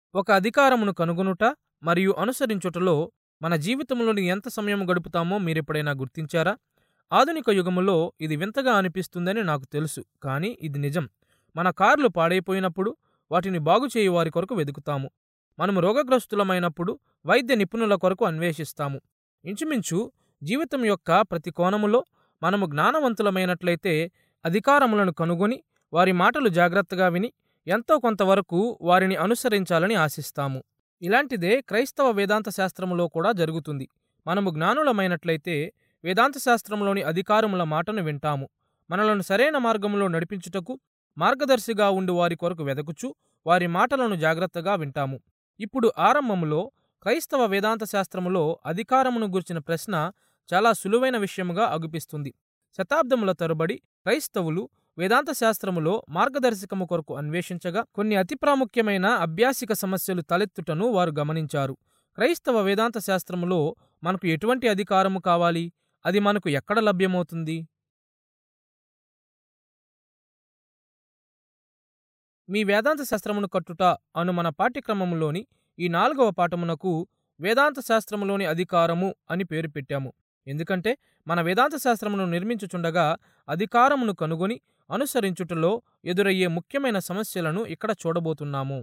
ఒక అధికారమును కనుగొనుట మరియు అనుసరించుటలో మన జీవితంలోని ఎంత సమయం గడుపుతామో మీరెప్పుడైనా గుర్తించారా ఆధునిక యుగములో ఇది వింతగా అనిపిస్తుందని నాకు తెలుసు కానీ ఇది నిజం మన కార్లు పాడైపోయినప్పుడు వాటిని బాగు చేయు వారి కొరకు వెదుకుతాము మనము రోగగ్రస్తులమైనప్పుడు వైద్య నిపుణుల కొరకు అన్వేషిస్తాము ఇంచుమించు జీవితం యొక్క ప్రతి కోణములో మనము జ్ఞానవంతులమైనట్లయితే అధికారములను కనుగొని వారి మాటలు జాగ్రత్తగా విని ఎంతో కొంతవరకు వారిని అనుసరించాలని ఆశిస్తాము ఇలాంటిదే క్రైస్తవ వేదాంత శాస్త్రములో కూడా జరుగుతుంది మనము జ్ఞానులమైనట్లయితే వేదాంత శాస్త్రంలోని అధికారముల మాటను వింటాము మనలను సరైన మార్గంలో నడిపించుటకు మార్గదర్శిగా ఉండి వారి కొరకు వెదకుచు వారి మాటలను జాగ్రత్తగా వింటాము ఇప్పుడు ఆరంభములో క్రైస్తవ వేదాంత శాస్త్రములో అధికారమును గుర్చిన ప్రశ్న చాలా సులువైన విషయముగా అగుపిస్తుంది శతాబ్దముల తరబడి క్రైస్తవులు వేదాంత శాస్త్రములో మార్గదర్శకము కొరకు అన్వేషించగా కొన్ని అతి ప్రాముఖ్యమైన అభ్యాసిక సమస్యలు తలెత్తుటను వారు గమనించారు క్రైస్తవ వేదాంత శాస్త్రములో మనకు ఎటువంటి అధికారము కావాలి అది మనకు ఎక్కడ లభ్యమవుతుంది మీ వేదాంత శాస్త్రమును కట్టుట అను మన పాఠ్యక్రమములోని ఈ నాలుగవ పాఠమునకు వేదాంత శాస్త్రములోని అధికారము అని పేరు పెట్టాము ఎందుకంటే మన వేదాంత శాస్త్రమును నిర్మించుచుండగా అధికారమును కనుగొని అనుసరించుటలో ఎదురయ్యే ముఖ్యమైన సమస్యలను ఇక్కడ చూడబోతున్నాము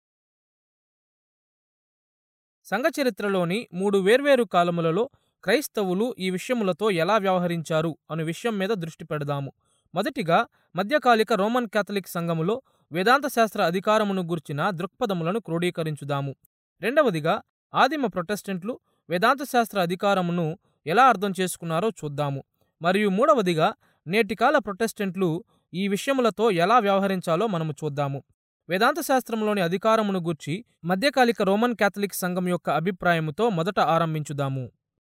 సంఘచరిత్రలోని మూడు వేర్వేరు కాలములలో క్రైస్తవులు ఈ విషయములతో ఎలా వ్యవహరించారు అను విషయం మీద దృష్టి పెడదాము మొదటిగా మధ్యకాలిక రోమన్ కాథలిక్ సంఘములో వేదాంత శాస్త్ర అధికారమును గూర్చిన దృక్పథములను క్రోడీకరించుదాము రెండవదిగా ఆదిమ ప్రొటెస్టెంట్లు వేదాంత శాస్త్ర అధికారమును ఎలా అర్థం చేసుకున్నారో చూద్దాము మరియు మూడవదిగా నేటికాల ప్రొటెస్టెంట్లు ఈ విషయములతో ఎలా వ్యవహరించాలో మనము చూద్దాము వేదాంత శాస్త్రంలోని అధికారమును గూర్చి మధ్యకాలిక రోమన్ కాథలిక్ సంఘం యొక్క అభిప్రాయముతో మొదట ఆరంభించుదాము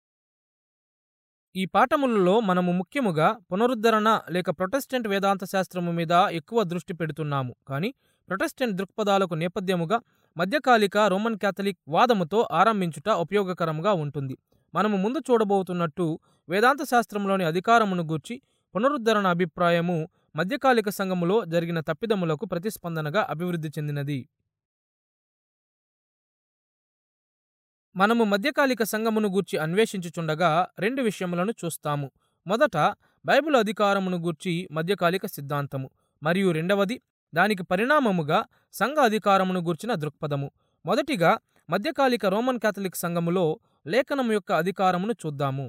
ఈ పాఠములలో మనము ముఖ్యముగా పునరుద్ధరణ లేక ప్రొటెస్టెంట్ వేదాంత శాస్త్రము మీద ఎక్కువ దృష్టి పెడుతున్నాము కానీ ప్రొటెస్టెంట్ దృక్పథాలకు నేపథ్యముగా మధ్యకాలిక రోమన్ కాథలిక్ వాదముతో ఆరంభించుట ఉపయోగకరంగా ఉంటుంది మనము ముందు చూడబోతున్నట్టు వేదాంత శాస్త్రంలోని అధికారమును గూర్చి పునరుద్ధరణ అభిప్రాయము మధ్యకాలిక సంఘములో జరిగిన తప్పిదములకు ప్రతిస్పందనగా అభివృద్ధి చెందినది మనము మధ్యకాలిక సంఘమును గూర్చి అన్వేషించుచుండగా రెండు విషయములను చూస్తాము మొదట బైబిల్ అధికారమును గూర్చి మధ్యకాలిక సిద్ధాంతము మరియు రెండవది దానికి పరిణామముగా సంఘ అధికారమును గూర్చిన దృక్పథము మొదటిగా మధ్యకాలిక రోమన్ కాథలిక్ సంఘములో లేఖనము యొక్క అధికారమును చూద్దాము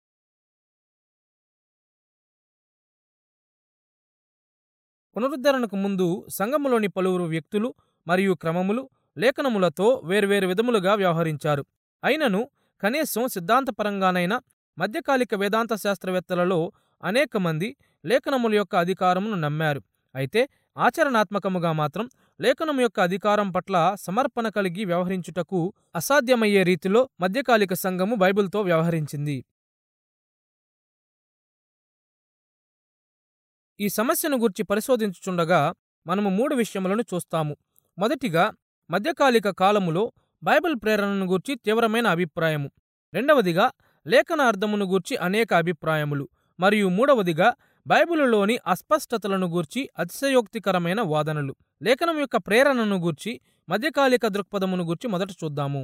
పునరుద్ధరణకు ముందు సంఘములోని పలువురు వ్యక్తులు మరియు క్రమములు లేఖనములతో వేర్వేరు విధములుగా వ్యవహరించారు అయినను కనీసం సిద్ధాంతపరంగానైనా మధ్యకాలిక వేదాంత శాస్త్రవేత్తలలో అనేక మంది లేఖనముల యొక్క అధికారమును నమ్మారు అయితే ఆచరణాత్మకముగా మాత్రం లేఖనము యొక్క అధికారం పట్ల సమర్పణ కలిగి వ్యవహరించుటకు అసాధ్యమయ్యే రీతిలో మధ్యకాలిక సంఘము బైబిల్తో వ్యవహరించింది ఈ సమస్యను గురించి పరిశోధించుచుండగా మనము మూడు విషయములను చూస్తాము మొదటిగా మధ్యకాలిక కాలములో బైబిల్ ప్రేరణను గూర్చి తీవ్రమైన అభిప్రాయము రెండవదిగా లేఖన అర్థమును గూర్చి అనేక అభిప్రాయములు మరియు మూడవదిగా బైబిలులోని అస్పష్టతలను గూర్చి అతిశయోక్తికరమైన వాదనలు లేఖనం యొక్క ప్రేరణను గూర్చి మధ్యకాలిక దృక్పథమును గూర్చి మొదట చూద్దాము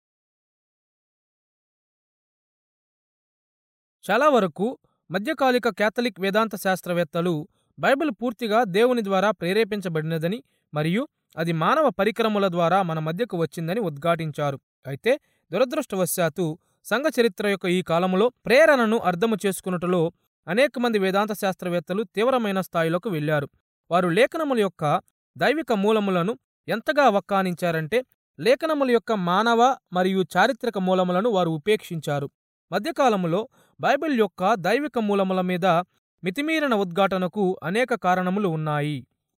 చాలా వరకు మధ్యకాలిక కేథలిక్ వేదాంత శాస్త్రవేత్తలు బైబిల్ పూర్తిగా దేవుని ద్వారా ప్రేరేపించబడినదని మరియు అది మానవ పరికరముల ద్వారా మన మధ్యకు వచ్చిందని ఉద్ఘాటించారు అయితే దురదృష్టవశాత్తు సంఘ చరిత్ర యొక్క ఈ కాలములో ప్రేరణను అర్థము చేసుకున్నటలో అనేక మంది వేదాంత శాస్త్రవేత్తలు తీవ్రమైన స్థాయిలోకి వెళ్లారు వారు లేఖనముల యొక్క దైవిక మూలములను ఎంతగా వక్కానించారంటే లేఖనముల యొక్క మానవ మరియు చారిత్రక మూలములను వారు ఉపేక్షించారు మధ్యకాలములో బైబిల్ యొక్క దైవిక మూలముల మీద మితిమీరిన ఉద్ఘాటనకు అనేక కారణములు ఉన్నాయి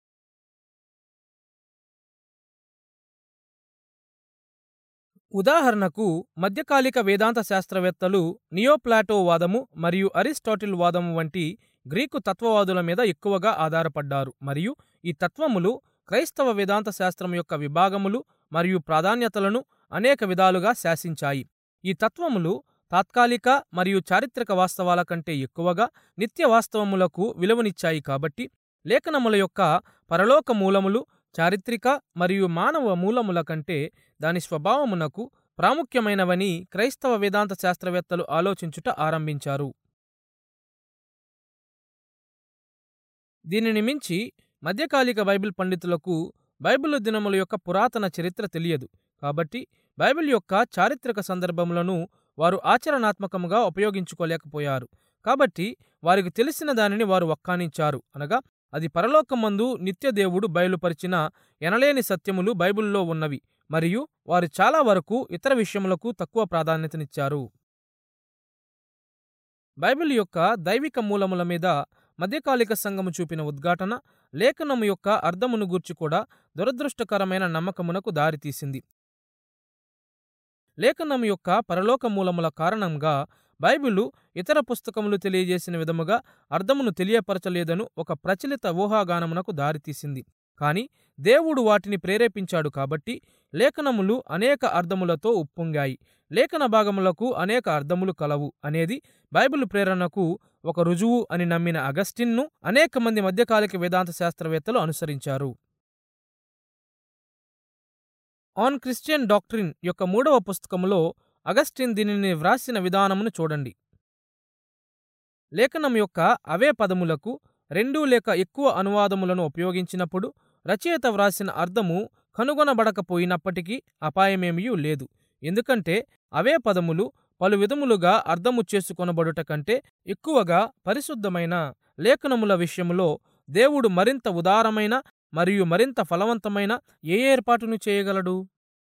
ఉదాహరణకు మధ్యకాలిక వేదాంత శాస్త్రవేత్తలు నియోప్లాటో వాదము మరియు అరిస్టాటిల్ వాదము వంటి గ్రీకు తత్వవాదుల మీద ఎక్కువగా ఆధారపడ్డారు మరియు ఈ తత్వములు క్రైస్తవ వేదాంత శాస్త్రం యొక్క విభాగములు మరియు ప్రాధాన్యతలను అనేక విధాలుగా శాసించాయి ఈ తత్వములు తాత్కాలిక మరియు చారిత్రక వాస్తవాల కంటే ఎక్కువగా నిత్య వాస్తవములకు విలువనిచ్చాయి కాబట్టి లేఖనముల యొక్క పరలోక మూలములు చారిత్రక మరియు మానవ మూలముల కంటే దాని స్వభావమునకు ప్రాముఖ్యమైనవని క్రైస్తవ వేదాంత శాస్త్రవేత్తలు ఆలోచించుట ఆరంభించారు దీనిని మించి మధ్యకాలిక బైబిల్ పండితులకు బైబిలు దినముల యొక్క పురాతన చరిత్ర తెలియదు కాబట్టి బైబిల్ యొక్క చారిత్రక సందర్భములను వారు ఆచరణాత్మకముగా ఉపయోగించుకోలేకపోయారు కాబట్టి వారికి తెలిసిన దానిని వారు వక్కానించారు అనగా అది పరలోకమందు నిత్యదేవుడు బయలుపరిచిన ఎనలేని సత్యములు బైబిల్లో ఉన్నవి మరియు వారు చాలా వరకు ఇతర విషయములకు తక్కువ ప్రాధాన్యతనిచ్చారు బైబిల్ యొక్క దైవిక మూలముల మీద మధ్యకాలిక సంఘము చూపిన ఉద్ఘాటన లేఖనము యొక్క అర్థమును గూర్చి కూడా దురదృష్టకరమైన నమ్మకమునకు దారితీసింది లేఖనము యొక్క పరలోక మూలముల కారణంగా బైబిలు ఇతర పుస్తకములు తెలియజేసిన విధముగా అర్థమును తెలియపరచలేదను ఒక ప్రచలిత ఊహాగానమునకు దారితీసింది కాని దేవుడు వాటిని ప్రేరేపించాడు కాబట్టి లేఖనములు అనేక అర్థములతో ఉప్పొంగాయి లేఖన భాగములకు అనేక అర్థములు కలవు అనేది బైబిల్ ప్రేరణకు ఒక రుజువు అని నమ్మిన అగస్టిన్ను అనేక మంది మధ్యకాలిక వేదాంత శాస్త్రవేత్తలు అనుసరించారు ఆన్ క్రిస్టియన్ డాక్ట్రిన్ యొక్క మూడవ పుస్తకములో అగస్టిన్ దీనిని వ్రాసిన విధానమును చూడండి లేఖనం యొక్క అవే పదములకు రెండు లేక ఎక్కువ అనువాదములను ఉపయోగించినప్పుడు రచయిత వ్రాసిన అర్థము కనుగొనబడకపోయినప్పటికీ అపాయమేమియూ లేదు ఎందుకంటే అవే పదములు పలు విధములుగా అర్థము చేసుకొనబడుట కంటే ఎక్కువగా పరిశుద్ధమైన లేఖనముల విషయములో దేవుడు మరింత ఉదారమైన మరియు మరింత ఫలవంతమైన ఏ ఏర్పాటును చేయగలడు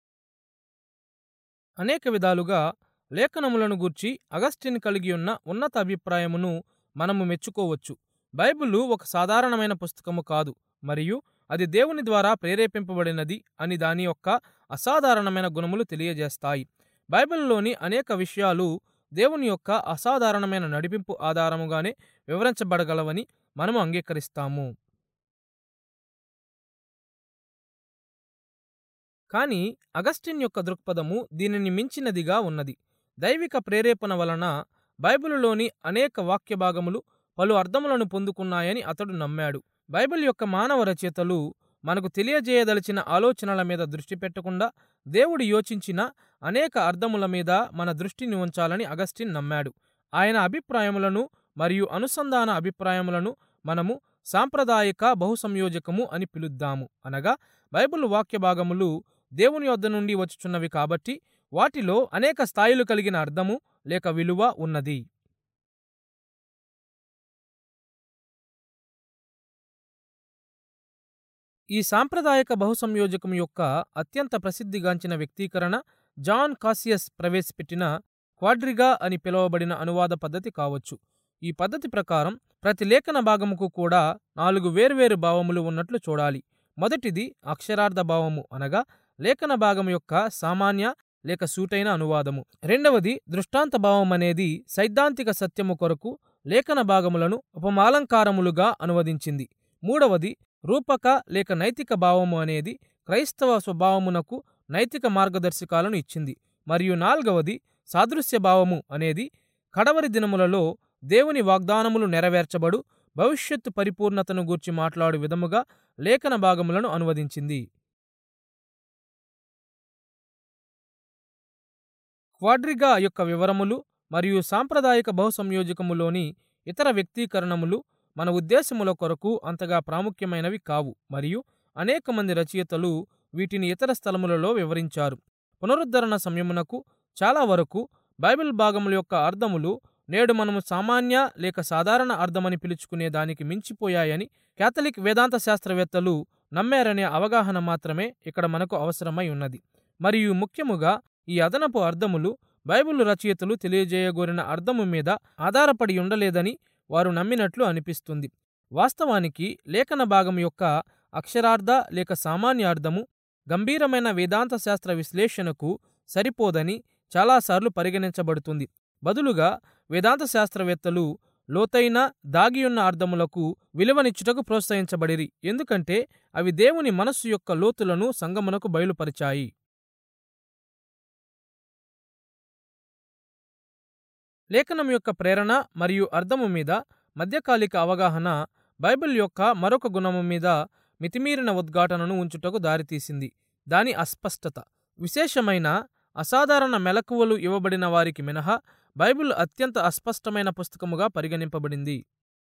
అనేక విధాలుగా లేఖనములను గూర్చి అగస్టిన్ కలిగి ఉన్న ఉన్నత అభిప్రాయమును మనము మెచ్చుకోవచ్చు బైబిలు ఒక సాధారణమైన పుస్తకము కాదు మరియు అది దేవుని ద్వారా ప్రేరేపింపబడినది అని దాని యొక్క అసాధారణమైన గుణములు తెలియజేస్తాయి బైబిల్లోని అనేక విషయాలు దేవుని యొక్క అసాధారణమైన నడిపింపు ఆధారముగానే వివరించబడగలవని మనము అంగీకరిస్తాము కానీ అగస్టిన్ యొక్క దృక్పథము దీనిని మించినదిగా ఉన్నది దైవిక ప్రేరేపణ వలన బైబిలులోని అనేక వాక్య భాగములు పలు అర్థములను పొందుకున్నాయని అతడు నమ్మాడు బైబిల్ యొక్క మానవ రచయితలు మనకు తెలియజేయదలిచిన ఆలోచనల మీద దృష్టి పెట్టకుండా దేవుడు యోచించిన అనేక అర్థముల మీద మన దృష్టిని ఉంచాలని అగస్టిన్ నమ్మాడు ఆయన అభిప్రాయములను మరియు అనుసంధాన అభిప్రాయములను మనము సాంప్రదాయిక బహుసంయోజకము అని పిలుద్దాము అనగా బైబిల్ వాక్య భాగములు దేవుని వద్ద నుండి వచ్చుచున్నవి కాబట్టి వాటిలో అనేక స్థాయిలు కలిగిన అర్థము లేక విలువ ఉన్నది ఈ సాంప్రదాయక బహుసంయోజకం యొక్క అత్యంత ప్రసిద్ధిగాంచిన వ్యక్తీకరణ జాన్ కాసియస్ ప్రవేశపెట్టిన క్వాడ్రిగా అని పిలువబడిన అనువాద పద్ధతి కావచ్చు ఈ పద్ధతి ప్రకారం ప్రతి లేఖన భాగముకు కూడా నాలుగు వేర్వేరు భావములు ఉన్నట్లు చూడాలి మొదటిది అక్షరార్థ భావము అనగా లేఖన భాగం యొక్క సామాన్య లేక సూటైన అనువాదము రెండవది దృష్టాంత భావం అనేది సైద్ధాంతిక సత్యము కొరకు లేఖన భాగములను ఉపమాలంకారములుగా అనువదించింది మూడవది రూపక లేక నైతిక భావము అనేది క్రైస్తవ స్వభావమునకు నైతిక మార్గదర్శకాలను ఇచ్చింది మరియు నాల్గవది సాదృశ్య భావము అనేది కడవరి దినములలో దేవుని వాగ్దానములు నెరవేర్చబడు భవిష్యత్తు పరిపూర్ణతను గూర్చి మాట్లాడు విధముగా లేఖన భాగములను అనువదించింది క్వాడ్రిగా యొక్క వివరములు మరియు సాంప్రదాయిక బహుసంయోజకములోని ఇతర వ్యక్తీకరణములు మన ఉద్దేశముల కొరకు అంతగా ప్రాముఖ్యమైనవి కావు మరియు అనేక మంది రచయితలు వీటిని ఇతర స్థలములలో వివరించారు పునరుద్ధరణ సమయమునకు చాలా వరకు బైబిల్ భాగముల యొక్క అర్థములు నేడు మనము సామాన్య లేక సాధారణ అర్థమని పిలుచుకునే దానికి మించిపోయాయని కేథలిక్ వేదాంత శాస్త్రవేత్తలు నమ్మారనే అవగాహన మాత్రమే ఇక్కడ మనకు అవసరమై ఉన్నది మరియు ముఖ్యముగా ఈ అదనపు అర్థములు బైబిల్ రచయితలు తెలియజేయగోరిన అర్థము మీద ఆధారపడి ఉండలేదని వారు నమ్మినట్లు అనిపిస్తుంది వాస్తవానికి లేఖన భాగం యొక్క అక్షరార్థ లేక సామాన్య అర్థము గంభీరమైన వేదాంత శాస్త్ర విశ్లేషణకు సరిపోదని చాలాసార్లు పరిగణించబడుతుంది బదులుగా వేదాంత శాస్త్రవేత్తలు లోతైన దాగియున్న అర్థములకు విలువనిచ్చుటకు ప్రోత్సహించబడిరి ఎందుకంటే అవి దేవుని మనస్సు యొక్క లోతులను సంగమునకు బయలుపరిచాయి లేఖనం యొక్క ప్రేరణ మరియు అర్థము మీద మధ్యకాలిక అవగాహన బైబిల్ యొక్క మరొక గుణము మీద మితిమీరిన ఉద్ఘాటనను ఉంచుటకు దారితీసింది దాని అస్పష్టత విశేషమైన అసాధారణ మెలకువలు ఇవ్వబడిన వారికి మినహా బైబిల్ అత్యంత అస్పష్టమైన పుస్తకముగా పరిగణింపబడింది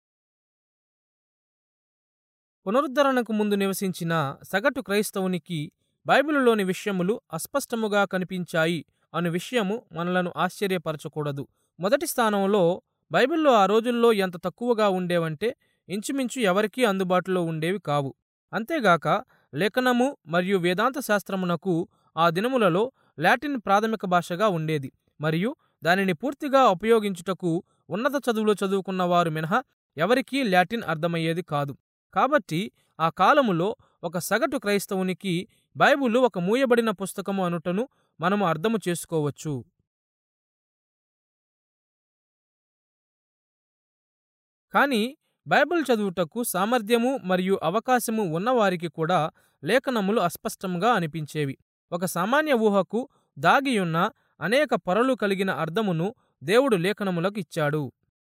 పునరుద్ధరణకు ముందు నివసించిన సగటు క్రైస్తవునికి బైబిలులోని విషయములు అస్పష్టముగా కనిపించాయి అను విషయము మనలను ఆశ్చర్యపరచకూడదు మొదటి స్థానంలో బైబిల్లో ఆ రోజుల్లో ఎంత తక్కువగా ఉండేవంటే ఇంచుమించు ఎవరికీ అందుబాటులో ఉండేవి కావు అంతేగాక లేఖనము మరియు వేదాంత శాస్త్రమునకు ఆ దినములలో లాటిన్ ప్రాథమిక భాషగా ఉండేది మరియు దానిని పూర్తిగా ఉపయోగించుటకు ఉన్నత చదువులు చదువుకున్న వారు మినహా ఎవరికీ లాటిన్ అర్థమయ్యేది కాదు కాబట్టి ఆ కాలములో ఒక సగటు క్రైస్తవునికి బైబిలు ఒక మూయబడిన పుస్తకము అనుటను మనము అర్థము చేసుకోవచ్చు కానీ బైబిల్ చదువుటకు సామర్థ్యము మరియు అవకాశము ఉన్నవారికి కూడా లేఖనములు అస్పష్టంగా అనిపించేవి ఒక సామాన్య ఊహకు దాగియున్న అనేక పొరలు కలిగిన అర్థమును దేవుడు లేఖనములకు ఇచ్చాడు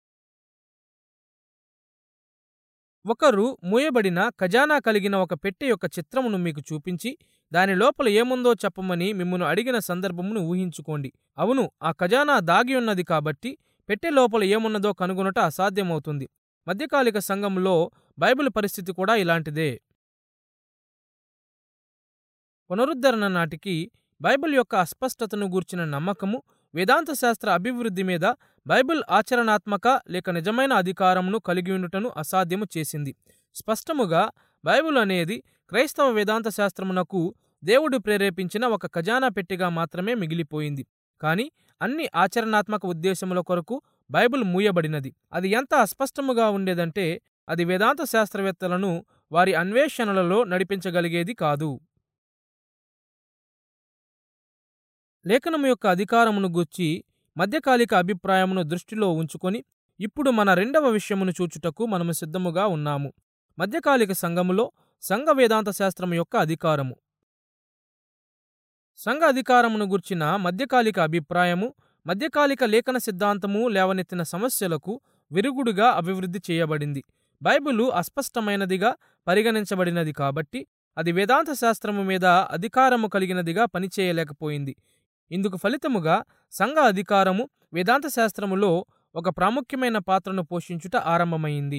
ఒకరు మూయబడిన ఖజానా కలిగిన ఒక పెట్టె యొక్క చిత్రమును మీకు చూపించి దాని లోపల ఏముందో చెప్పమని మిమ్మను అడిగిన సందర్భమును ఊహించుకోండి అవును ఆ ఖజానా దాగి ఉన్నది కాబట్టి పెట్టె లోపల ఏమున్నదో కనుగొనట అసాధ్యమవుతుంది మధ్యకాలిక సంఘంలో బైబిల్ పరిస్థితి కూడా ఇలాంటిదే పునరుద్ధరణ నాటికి బైబిల్ యొక్క అస్పష్టతను గూర్చిన నమ్మకము వేదాంత శాస్త్ర అభివృద్ధి మీద బైబిల్ ఆచరణాత్మక లేక నిజమైన అధికారమును కలిగి ఉండుటను అసాధ్యము చేసింది స్పష్టముగా బైబిల్ అనేది క్రైస్తవ వేదాంత శాస్త్రమునకు దేవుడు ప్రేరేపించిన ఒక ఖజానా పెట్టిగా మాత్రమే మిగిలిపోయింది కానీ అన్ని ఆచరణాత్మక ఉద్దేశముల కొరకు బైబిల్ మూయబడినది అది ఎంత అస్పష్టముగా ఉండేదంటే అది వేదాంత శాస్త్రవేత్తలను వారి అన్వేషణలలో నడిపించగలిగేది కాదు లేఖనము యొక్క అధికారమును గూర్చి మధ్యకాలిక అభిప్రాయమును దృష్టిలో ఉంచుకొని ఇప్పుడు మన రెండవ విషయమును చూచుటకు మనము సిద్ధముగా ఉన్నాము మధ్యకాలిక సంఘములో సంఘ వేదాంత శాస్త్రము యొక్క అధికారము సంఘ అధికారమును గుర్చిన మధ్యకాలిక అభిప్రాయము మధ్యకాలిక లేఖన సిద్ధాంతము లేవనెత్తిన సమస్యలకు విరుగుడుగా అభివృద్ధి చేయబడింది బైబిలు అస్పష్టమైనదిగా పరిగణించబడినది కాబట్టి అది వేదాంత శాస్త్రము మీద అధికారము కలిగినదిగా పనిచేయలేకపోయింది ఇందుకు ఫలితముగా సంఘ అధికారము వేదాంత శాస్త్రములో ఒక ప్రాముఖ్యమైన పాత్రను పోషించుట ఆరంభమైంది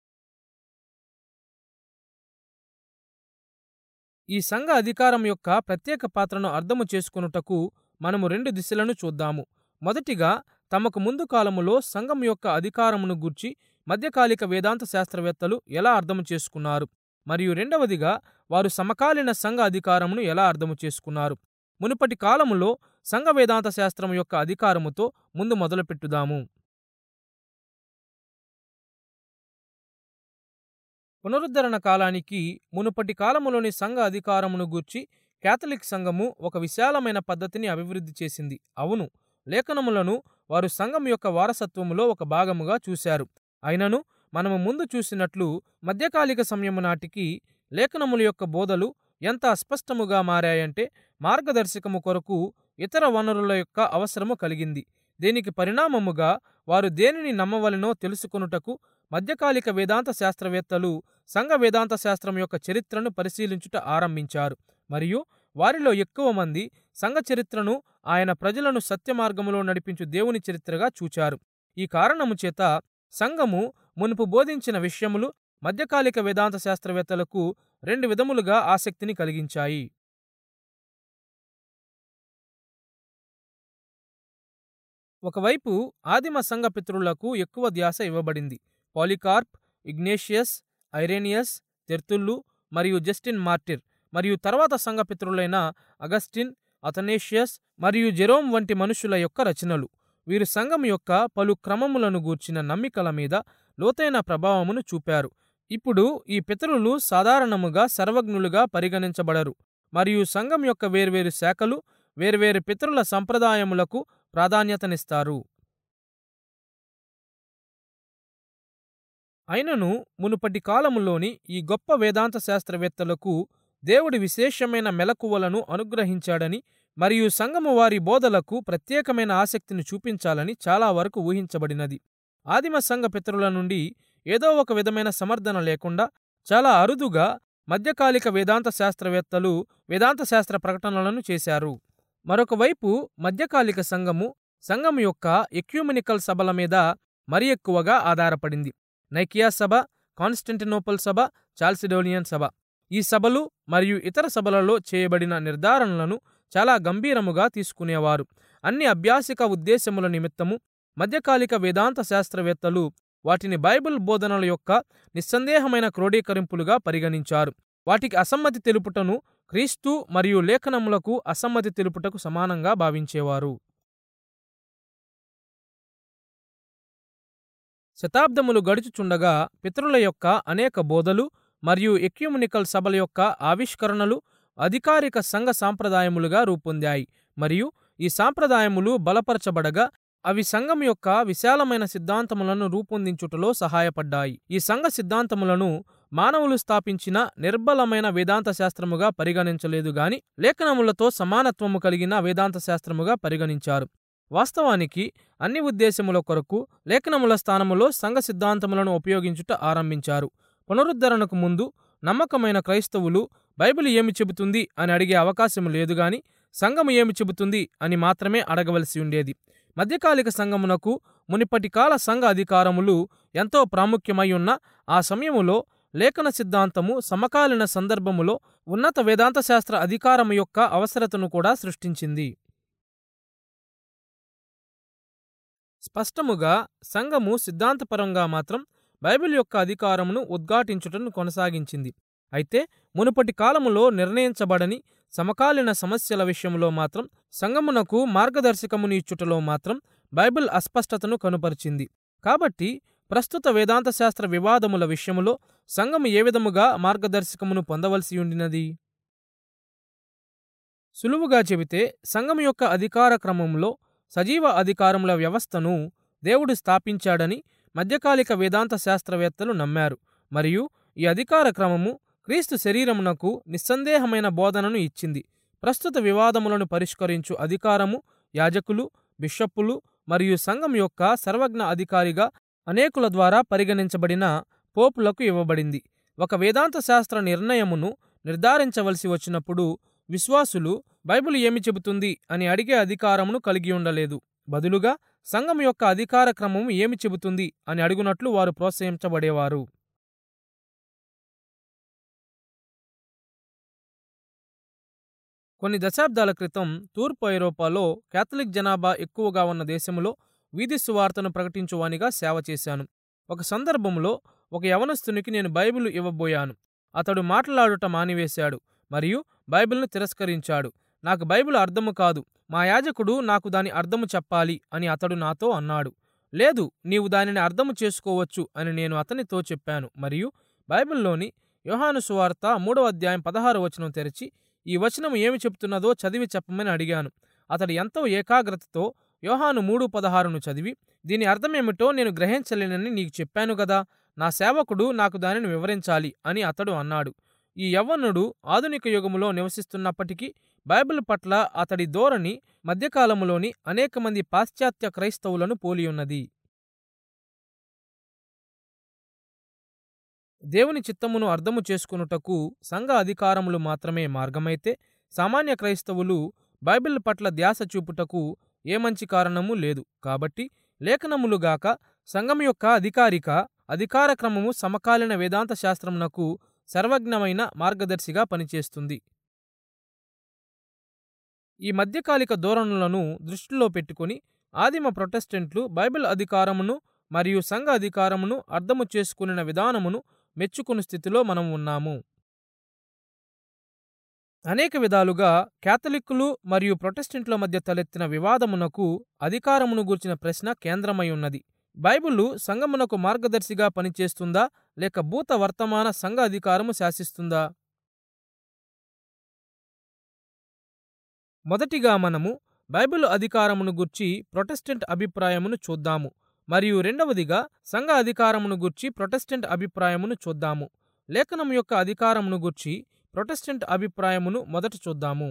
ఈ సంఘ అధికారం యొక్క ప్రత్యేక పాత్రను అర్థము చేసుకొనుటకు మనము రెండు దిశలను చూద్దాము మొదటిగా తమకు ముందు కాలములో సంఘం యొక్క అధికారమును గూర్చి మధ్యకాలిక వేదాంత శాస్త్రవేత్తలు ఎలా అర్థము చేసుకున్నారు మరియు రెండవదిగా వారు సమకాలీన సంఘ అధికారమును ఎలా అర్థము చేసుకున్నారు మునుపటి కాలములో సంఘ వేదాంత శాస్త్రం యొక్క అధికారముతో ముందు మొదలుపెట్టుదాము పునరుద్ధరణ కాలానికి మునుపటి కాలములోని సంఘ అధికారమును గూర్చి కేథలిక్ సంఘము ఒక విశాలమైన పద్ధతిని అభివృద్ధి చేసింది అవును లేఖనములను వారు సంఘం యొక్క వారసత్వములో ఒక భాగముగా చూశారు అయినను మనము ముందు చూసినట్లు మధ్యకాలిక సమయము నాటికి లేఖనముల యొక్క బోధలు ఎంత అస్పష్టముగా మారాయంటే మార్గదర్శకము కొరకు ఇతర వనరుల యొక్క అవసరము కలిగింది దీనికి పరిణామముగా వారు దేనిని నమ్మవలనో తెలుసుకొనుటకు మధ్యకాలిక వేదాంత శాస్త్రవేత్తలు సంఘ వేదాంత శాస్త్రం యొక్క చరిత్రను పరిశీలించుట ఆరంభించారు మరియు వారిలో ఎక్కువ మంది సంఘ చరిత్రను ఆయన ప్రజలను సత్యమార్గములో నడిపించు దేవుని చరిత్రగా చూచారు ఈ కారణము చేత సంఘము మునుపు బోధించిన విషయములు మధ్యకాలిక వేదాంత శాస్త్రవేత్తలకు రెండు విధములుగా ఆసక్తిని కలిగించాయి ఒకవైపు ఆదిమ సంఘ పితరులకు ఎక్కువ ధ్యాస ఇవ్వబడింది పాలికార్ప్ ఇగ్నేషియస్ ఐరేనియస్ తెర్తుల్లు మరియు జస్టిన్ మార్టిర్ మరియు తర్వాత సంఘ పితరులైన అగస్టిన్ అథనేషియస్ మరియు జెరోమ్ వంటి మనుషుల యొక్క రచనలు వీరు సంఘం యొక్క పలు క్రమములను గూర్చిన నమ్మికల మీద లోతైన ప్రభావమును చూపారు ఇప్పుడు ఈ పితరులు సాధారణముగా సర్వజ్ఞులుగా పరిగణించబడరు మరియు సంఘం యొక్క వేర్వేరు శాఖలు వేర్వేరు పితరుల సంప్రదాయములకు ప్రాధాన్యతనిస్తారు అయినను మునుపటి కాలములోని ఈ గొప్ప వేదాంత శాస్త్రవేత్తలకు దేవుడి విశేషమైన మెలకువలను అనుగ్రహించాడని మరియు సంఘము వారి బోధలకు ప్రత్యేకమైన ఆసక్తిని చూపించాలని చాలా వరకు ఊహించబడినది ఆదిమ సంఘ పితరుల నుండి ఏదో ఒక విధమైన సమర్థన లేకుండా చాలా అరుదుగా మధ్యకాలిక వేదాంత శాస్త్రవేత్తలు వేదాంత శాస్త్ర ప్రకటనలను చేశారు మరొక వైపు మధ్యకాలిక సంఘము సంఘం యొక్క ఎక్యూమెనికల్ సభల మీద మరి ఎక్కువగా ఆధారపడింది నైకియా సభ కాన్స్టంటినోపల్ సభ చాల్సిడోనియన్ సభ ఈ సభలు మరియు ఇతర సభలలో చేయబడిన నిర్ధారణలను చాలా గంభీరముగా తీసుకునేవారు అన్ని అభ్యాసిక ఉద్దేశముల నిమిత్తము మధ్యకాలిక వేదాంత శాస్త్రవేత్తలు వాటిని బైబిల్ బోధనల యొక్క నిస్సందేహమైన క్రోడీకరింపులుగా పరిగణించారు వాటికి అసమ్మతి తెలుపుటను క్రీస్తు మరియు లేఖనములకు అసమ్మతి తెలుపుటకు సమానంగా భావించేవారు శతాబ్దములు గడుచుచుండగా పితరుల యొక్క అనేక బోధలు మరియు ఎక్యూమునికల్ సభల యొక్క ఆవిష్కరణలు అధికారిక సంఘ సాంప్రదాయములుగా రూపొందాయి మరియు ఈ సాంప్రదాయములు బలపరచబడగా అవి సంఘం యొక్క విశాలమైన సిద్ధాంతములను రూపొందించుటలో సహాయపడ్డాయి ఈ సంఘ సిద్ధాంతములను మానవులు స్థాపించిన నిర్బలమైన వేదాంత శాస్త్రముగా పరిగణించలేదు గాని లేఖనములతో సమానత్వము కలిగిన వేదాంత శాస్త్రముగా పరిగణించారు వాస్తవానికి అన్ని ఉద్దేశముల కొరకు లేఖనముల స్థానములో సంఘ సిద్ధాంతములను ఉపయోగించుట ఆరంభించారు పునరుద్ధరణకు ముందు నమ్మకమైన క్రైస్తవులు బైబిల్ ఏమి చెబుతుంది అని అడిగే అవకాశం లేదు గాని సంఘము ఏమి చెబుతుంది అని మాత్రమే అడగవలసి ఉండేది మధ్యకాలిక సంఘమునకు మునిపటి కాల సంఘ అధికారములు ఎంతో ప్రాముఖ్యమై ఉన్న ఆ సమయములో లేఖన సిద్ధాంతము సమకాలీన సందర్భములో ఉన్నత వేదాంత శాస్త్ర అధికారము యొక్క అవసరతను కూడా సృష్టించింది స్పష్టముగా సంఘము సిద్ధాంతపరంగా మాత్రం బైబిల్ యొక్క అధికారమును ఉద్ఘాటించుటను కొనసాగించింది అయితే మునుపటి కాలములో నిర్ణయించబడని సమకాలీన సమస్యల విషయంలో మాత్రం సంఘమునకు మార్గదర్శకమును ఇచ్చుటలో మాత్రం బైబిల్ అస్పష్టతను కనుపరిచింది కాబట్టి ప్రస్తుత వేదాంత శాస్త్ర వివాదముల విషయములో సంఘము ఏ విధముగా మార్గదర్శకమును పొందవలసి ఉండినది సులువుగా చెబితే సంఘం యొక్క అధికార క్రమంలో సజీవ అధికారముల వ్యవస్థను దేవుడు స్థాపించాడని మధ్యకాలిక వేదాంత శాస్త్రవేత్తలు నమ్మారు మరియు ఈ అధికార క్రమము క్రీస్తు శరీరమునకు నిస్సందేహమైన బోధనను ఇచ్చింది ప్రస్తుత వివాదములను పరిష్కరించు అధికారము యాజకులు బిషప్పులు మరియు సంఘం యొక్క సర్వజ్ఞ అధికారిగా అనేకుల ద్వారా పరిగణించబడిన పోపులకు ఇవ్వబడింది ఒక వేదాంత శాస్త్ర నిర్ణయమును నిర్ధారించవలసి వచ్చినప్పుడు విశ్వాసులు బైబిల్ ఏమి చెబుతుంది అని అడిగే అధికారమును కలిగి ఉండలేదు బదులుగా సంఘం యొక్క అధికార క్రమము ఏమి చెబుతుంది అని అడుగునట్లు వారు ప్రోత్సహించబడేవారు కొన్ని దశాబ్దాల క్రితం తూర్పు ఐరోపాలో కేథలిక్ జనాభా ఎక్కువగా ఉన్న దేశములో వీధి సువార్తను ప్రకటించువానిగా సేవ చేశాను ఒక సందర్భంలో ఒక యవనస్తునికి నేను బైబిల్ ఇవ్వబోయాను అతడు మాట్లాడుట మానివేశాడు మరియు బైబిల్ను తిరస్కరించాడు నాకు బైబిల్ అర్థము కాదు మా యాజకుడు నాకు దాని అర్థము చెప్పాలి అని అతడు నాతో అన్నాడు లేదు నీవు దానిని అర్థము చేసుకోవచ్చు అని నేను అతనితో చెప్పాను మరియు బైబిల్లోని యోహాను సువార్త మూడవ అధ్యాయం పదహారు వచనం తెరిచి ఈ వచనం ఏమి చెప్తున్నదో చదివి చెప్పమని అడిగాను అతడు ఎంతో ఏకాగ్రతతో యోహాను మూడు పదహారును చదివి దీని అర్థమేమిటో నేను గ్రహించలేనని నీకు చెప్పాను గదా నా సేవకుడు నాకు దానిని వివరించాలి అని అతడు అన్నాడు ఈ యవ్వనుడు ఆధునిక యుగములో నివసిస్తున్నప్పటికీ బైబిల్ పట్ల అతడి ధోరణి మధ్యకాలములోని అనేక మంది పాశ్చాత్య క్రైస్తవులను పోలియున్నది దేవుని చిత్తమును అర్థము చేసుకునుటకు సంఘ అధికారములు మాత్రమే మార్గమైతే సామాన్య క్రైస్తవులు బైబిల్ పట్ల ధ్యాస చూపుటకు ఏ మంచి కారణము లేదు కాబట్టి లేఖనములుగాక సంఘం యొక్క అధికారిక అధికార క్రమము సమకాలీన వేదాంత శాస్త్రమునకు సర్వజ్ఞమైన మార్గదర్శిగా పనిచేస్తుంది ఈ మధ్యకాలిక ధోరణులను దృష్టిలో పెట్టుకుని ఆదిమ ప్రొటెస్టెంట్లు బైబిల్ అధికారమును మరియు సంఘ అధికారమును అర్థము చేసుకునిన విధానమును మెచ్చుకుని స్థితిలో మనం ఉన్నాము అనేక విధాలుగా కేథలిక్కులు మరియు ప్రొటెస్టెంట్ల మధ్య తలెత్తిన వివాదమునకు అధికారమును గూర్చిన ప్రశ్న కేంద్రమై ఉన్నది బైబిలు సంఘమునకు మార్గదర్శిగా పనిచేస్తుందా లేక భూత వర్తమాన సంఘ అధికారము శాసిస్తుందా మొదటిగా మనము బైబిల్ అధికారమును గుర్చి ప్రొటెస్టెంట్ అభిప్రాయమును చూద్దాము మరియు రెండవదిగా సంఘ అధికారమును గుర్చి ప్రొటెస్టెంట్ అభిప్రాయమును చూద్దాము లేఖనం యొక్క అధికారమును గుర్చి ప్రొటెస్టెంట్ అభిప్రాయమును మొదట చూద్దాము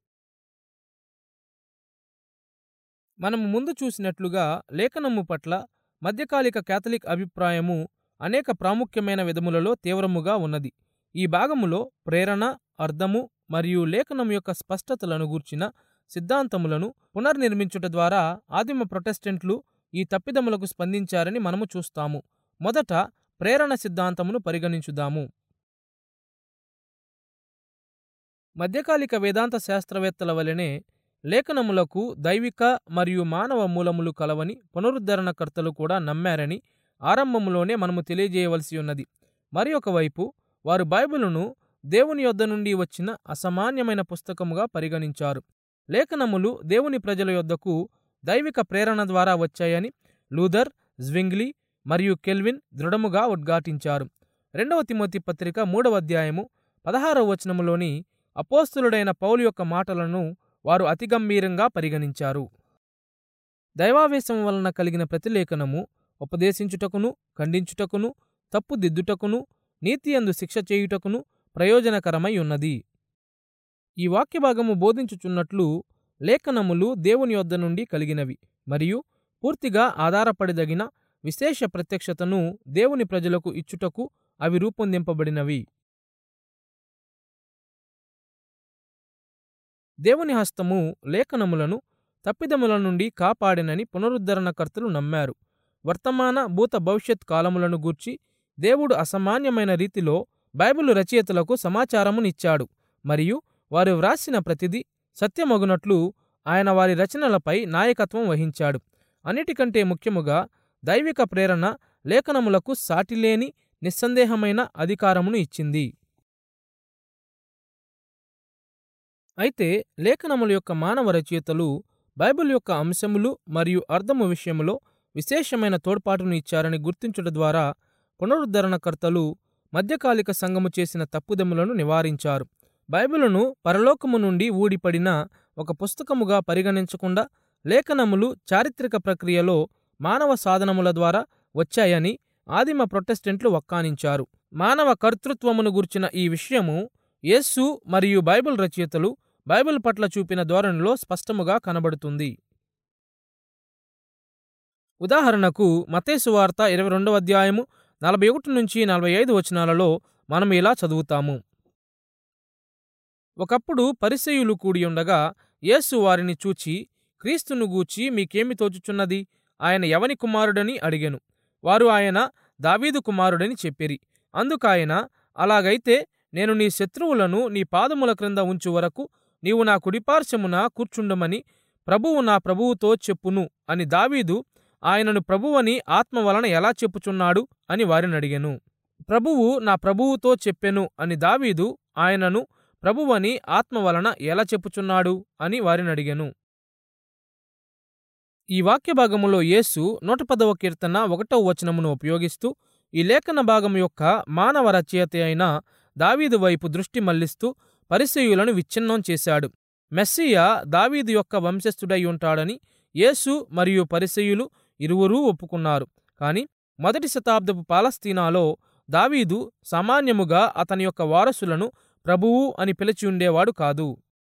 మనము ముందు చూసినట్లుగా లేఖనము పట్ల మధ్యకాలిక కేథలిక్ అభిప్రాయము అనేక ప్రాముఖ్యమైన విధములలో తీవ్రముగా ఉన్నది ఈ భాగములో ప్రేరణ అర్థము మరియు లేఖనం యొక్క స్పష్టతలను గూర్చిన సిద్ధాంతములను పునర్నిర్మించుట ద్వారా ఆదిమ ప్రొటెస్టెంట్లు ఈ తప్పిదములకు స్పందించారని మనము చూస్తాము మొదట ప్రేరణ సిద్ధాంతమును పరిగణించుదాము మధ్యకాలిక వేదాంత శాస్త్రవేత్తల వలెనే లేఖనములకు దైవిక మరియు మానవ మూలములు కలవని పునరుద్ధరణకర్తలు కూడా నమ్మారని ఆరంభములోనే మనము తెలియజేయవలసి ఉన్నది మరి ఒకవైపు వారు బైబిలును దేవుని యొద్ద నుండి వచ్చిన అసామాన్యమైన పుస్తకముగా పరిగణించారు లేఖనములు దేవుని ప్రజల యొద్దకు దైవిక ప్రేరణ ద్వారా వచ్చాయని లూథర్జ్వింగ్లీ మరియు కెల్విన్ దృఢముగా ఉద్ఘాటించారు రెండవ తిమోతి పత్రిక మూడవ అధ్యాయము పదహారవ వచనములోని అపోస్తులుడైన పౌలు యొక్క మాటలను వారు అతి గంభీరంగా పరిగణించారు దైవావేశం వలన కలిగిన ప్రతిలేఖనము ఉపదేశించుటకును ఖండించుటకును తప్పు దిద్దుటకును నీతియందు శిక్ష చేయుటకును ప్రయోజనకరమై ఉన్నది ఈ వాక్యభాగము బోధించుచున్నట్లు లేఖనములు దేవుని యొద్ద నుండి కలిగినవి మరియు పూర్తిగా ఆధారపడిదగిన విశేష ప్రత్యక్షతను దేవుని ప్రజలకు ఇచ్చుటకు అవి రూపొందింపబడినవి దేవుని హస్తము లేఖనములను తప్పిదముల నుండి కాపాడినని పునరుద్ధరణకర్తలు నమ్మారు వర్తమాన భూత భవిష్యత్ కాలములను గూర్చి దేవుడు అసామాన్యమైన రీతిలో బైబిలు రచయితలకు సమాచారమునిచ్చాడు మరియు వారు వ్రాసిన ప్రతిదీ సత్యమగునట్లు ఆయన వారి రచనలపై నాయకత్వం వహించాడు అన్నిటికంటే ముఖ్యముగా దైవిక ప్రేరణ లేఖనములకు సాటిలేని నిస్సందేహమైన అధికారమును ఇచ్చింది అయితే లేఖనముల యొక్క మానవ రచయితలు బైబిల్ యొక్క అంశములు మరియు అర్థము విషయములో విశేషమైన తోడ్పాటును ఇచ్చారని గుర్తించుట ద్వారా పునరుద్ధరణకర్తలు మధ్యకాలిక సంఘము చేసిన తప్పుదెములను నివారించారు బైబిలును పరలోకము నుండి ఊడిపడిన ఒక పుస్తకముగా పరిగణించకుండా లేఖనములు చారిత్రక ప్రక్రియలో మానవ సాధనముల ద్వారా వచ్చాయని ఆదిమ ప్రొటెస్టెంట్లు వక్కానించారు మానవ కర్తృత్వమును గుర్చిన ఈ విషయము యేస్సు మరియు బైబిల్ రచయితలు బైబిల్ పట్ల చూపిన ధోరణిలో స్పష్టముగా కనబడుతుంది ఉదాహరణకు మతేసు వార్త ఇరవై రెండవ అధ్యాయము నలభై ఒకటి నుంచి నలభై ఐదు వచనాలలో మనం ఇలా చదువుతాము ఒకప్పుడు పరిసయులు కూడి ఉండగా యేసు వారిని చూచి క్రీస్తును గూర్చి మీకేమి తోచుచున్నది ఆయన ఎవని కుమారుడని అడిగెను వారు ఆయన దావీదు కుమారుడని చెప్పిరి అందుకాయన అలాగైతే నేను నీ శత్రువులను నీ పాదముల క్రింద ఉంచు వరకు నీవు నా కుడిపార్శ్వమున కూర్చుండమని ప్రభువు నా ప్రభువుతో చెప్పును అని దావీదు ఆయనను ప్రభువని ఆత్మ వలన ఎలా చెప్పుచున్నాడు అని వారిని అడిగెను ప్రభువు నా ప్రభువుతో చెప్పెను అని దావీదు ఆయనను ప్రభువని ఆత్మ వలన ఎలా చెప్పుచున్నాడు అని వారిని అడిగెను ఈ వాక్య భాగములో యేసు నూట పదవ కీర్తన ఒకటవ వచనమును ఉపయోగిస్తూ ఈ లేఖన భాగం యొక్క మానవ రచయిత అయిన దావీదు వైపు దృష్టి మళ్లిస్తూ పరిసయులను విచ్ఛిన్నం చేశాడు మెస్సియా దావీదు యొక్క వంశస్థుడై ఉంటాడని యేసు మరియు పరిసయులు ఇరువురూ ఒప్పుకున్నారు కాని మొదటి శతాబ్దపు పాలస్తీనాలో దావీదు సామాన్యముగా అతని యొక్క వారసులను ప్రభువు అని పిలిచి ఉండేవాడు కాదు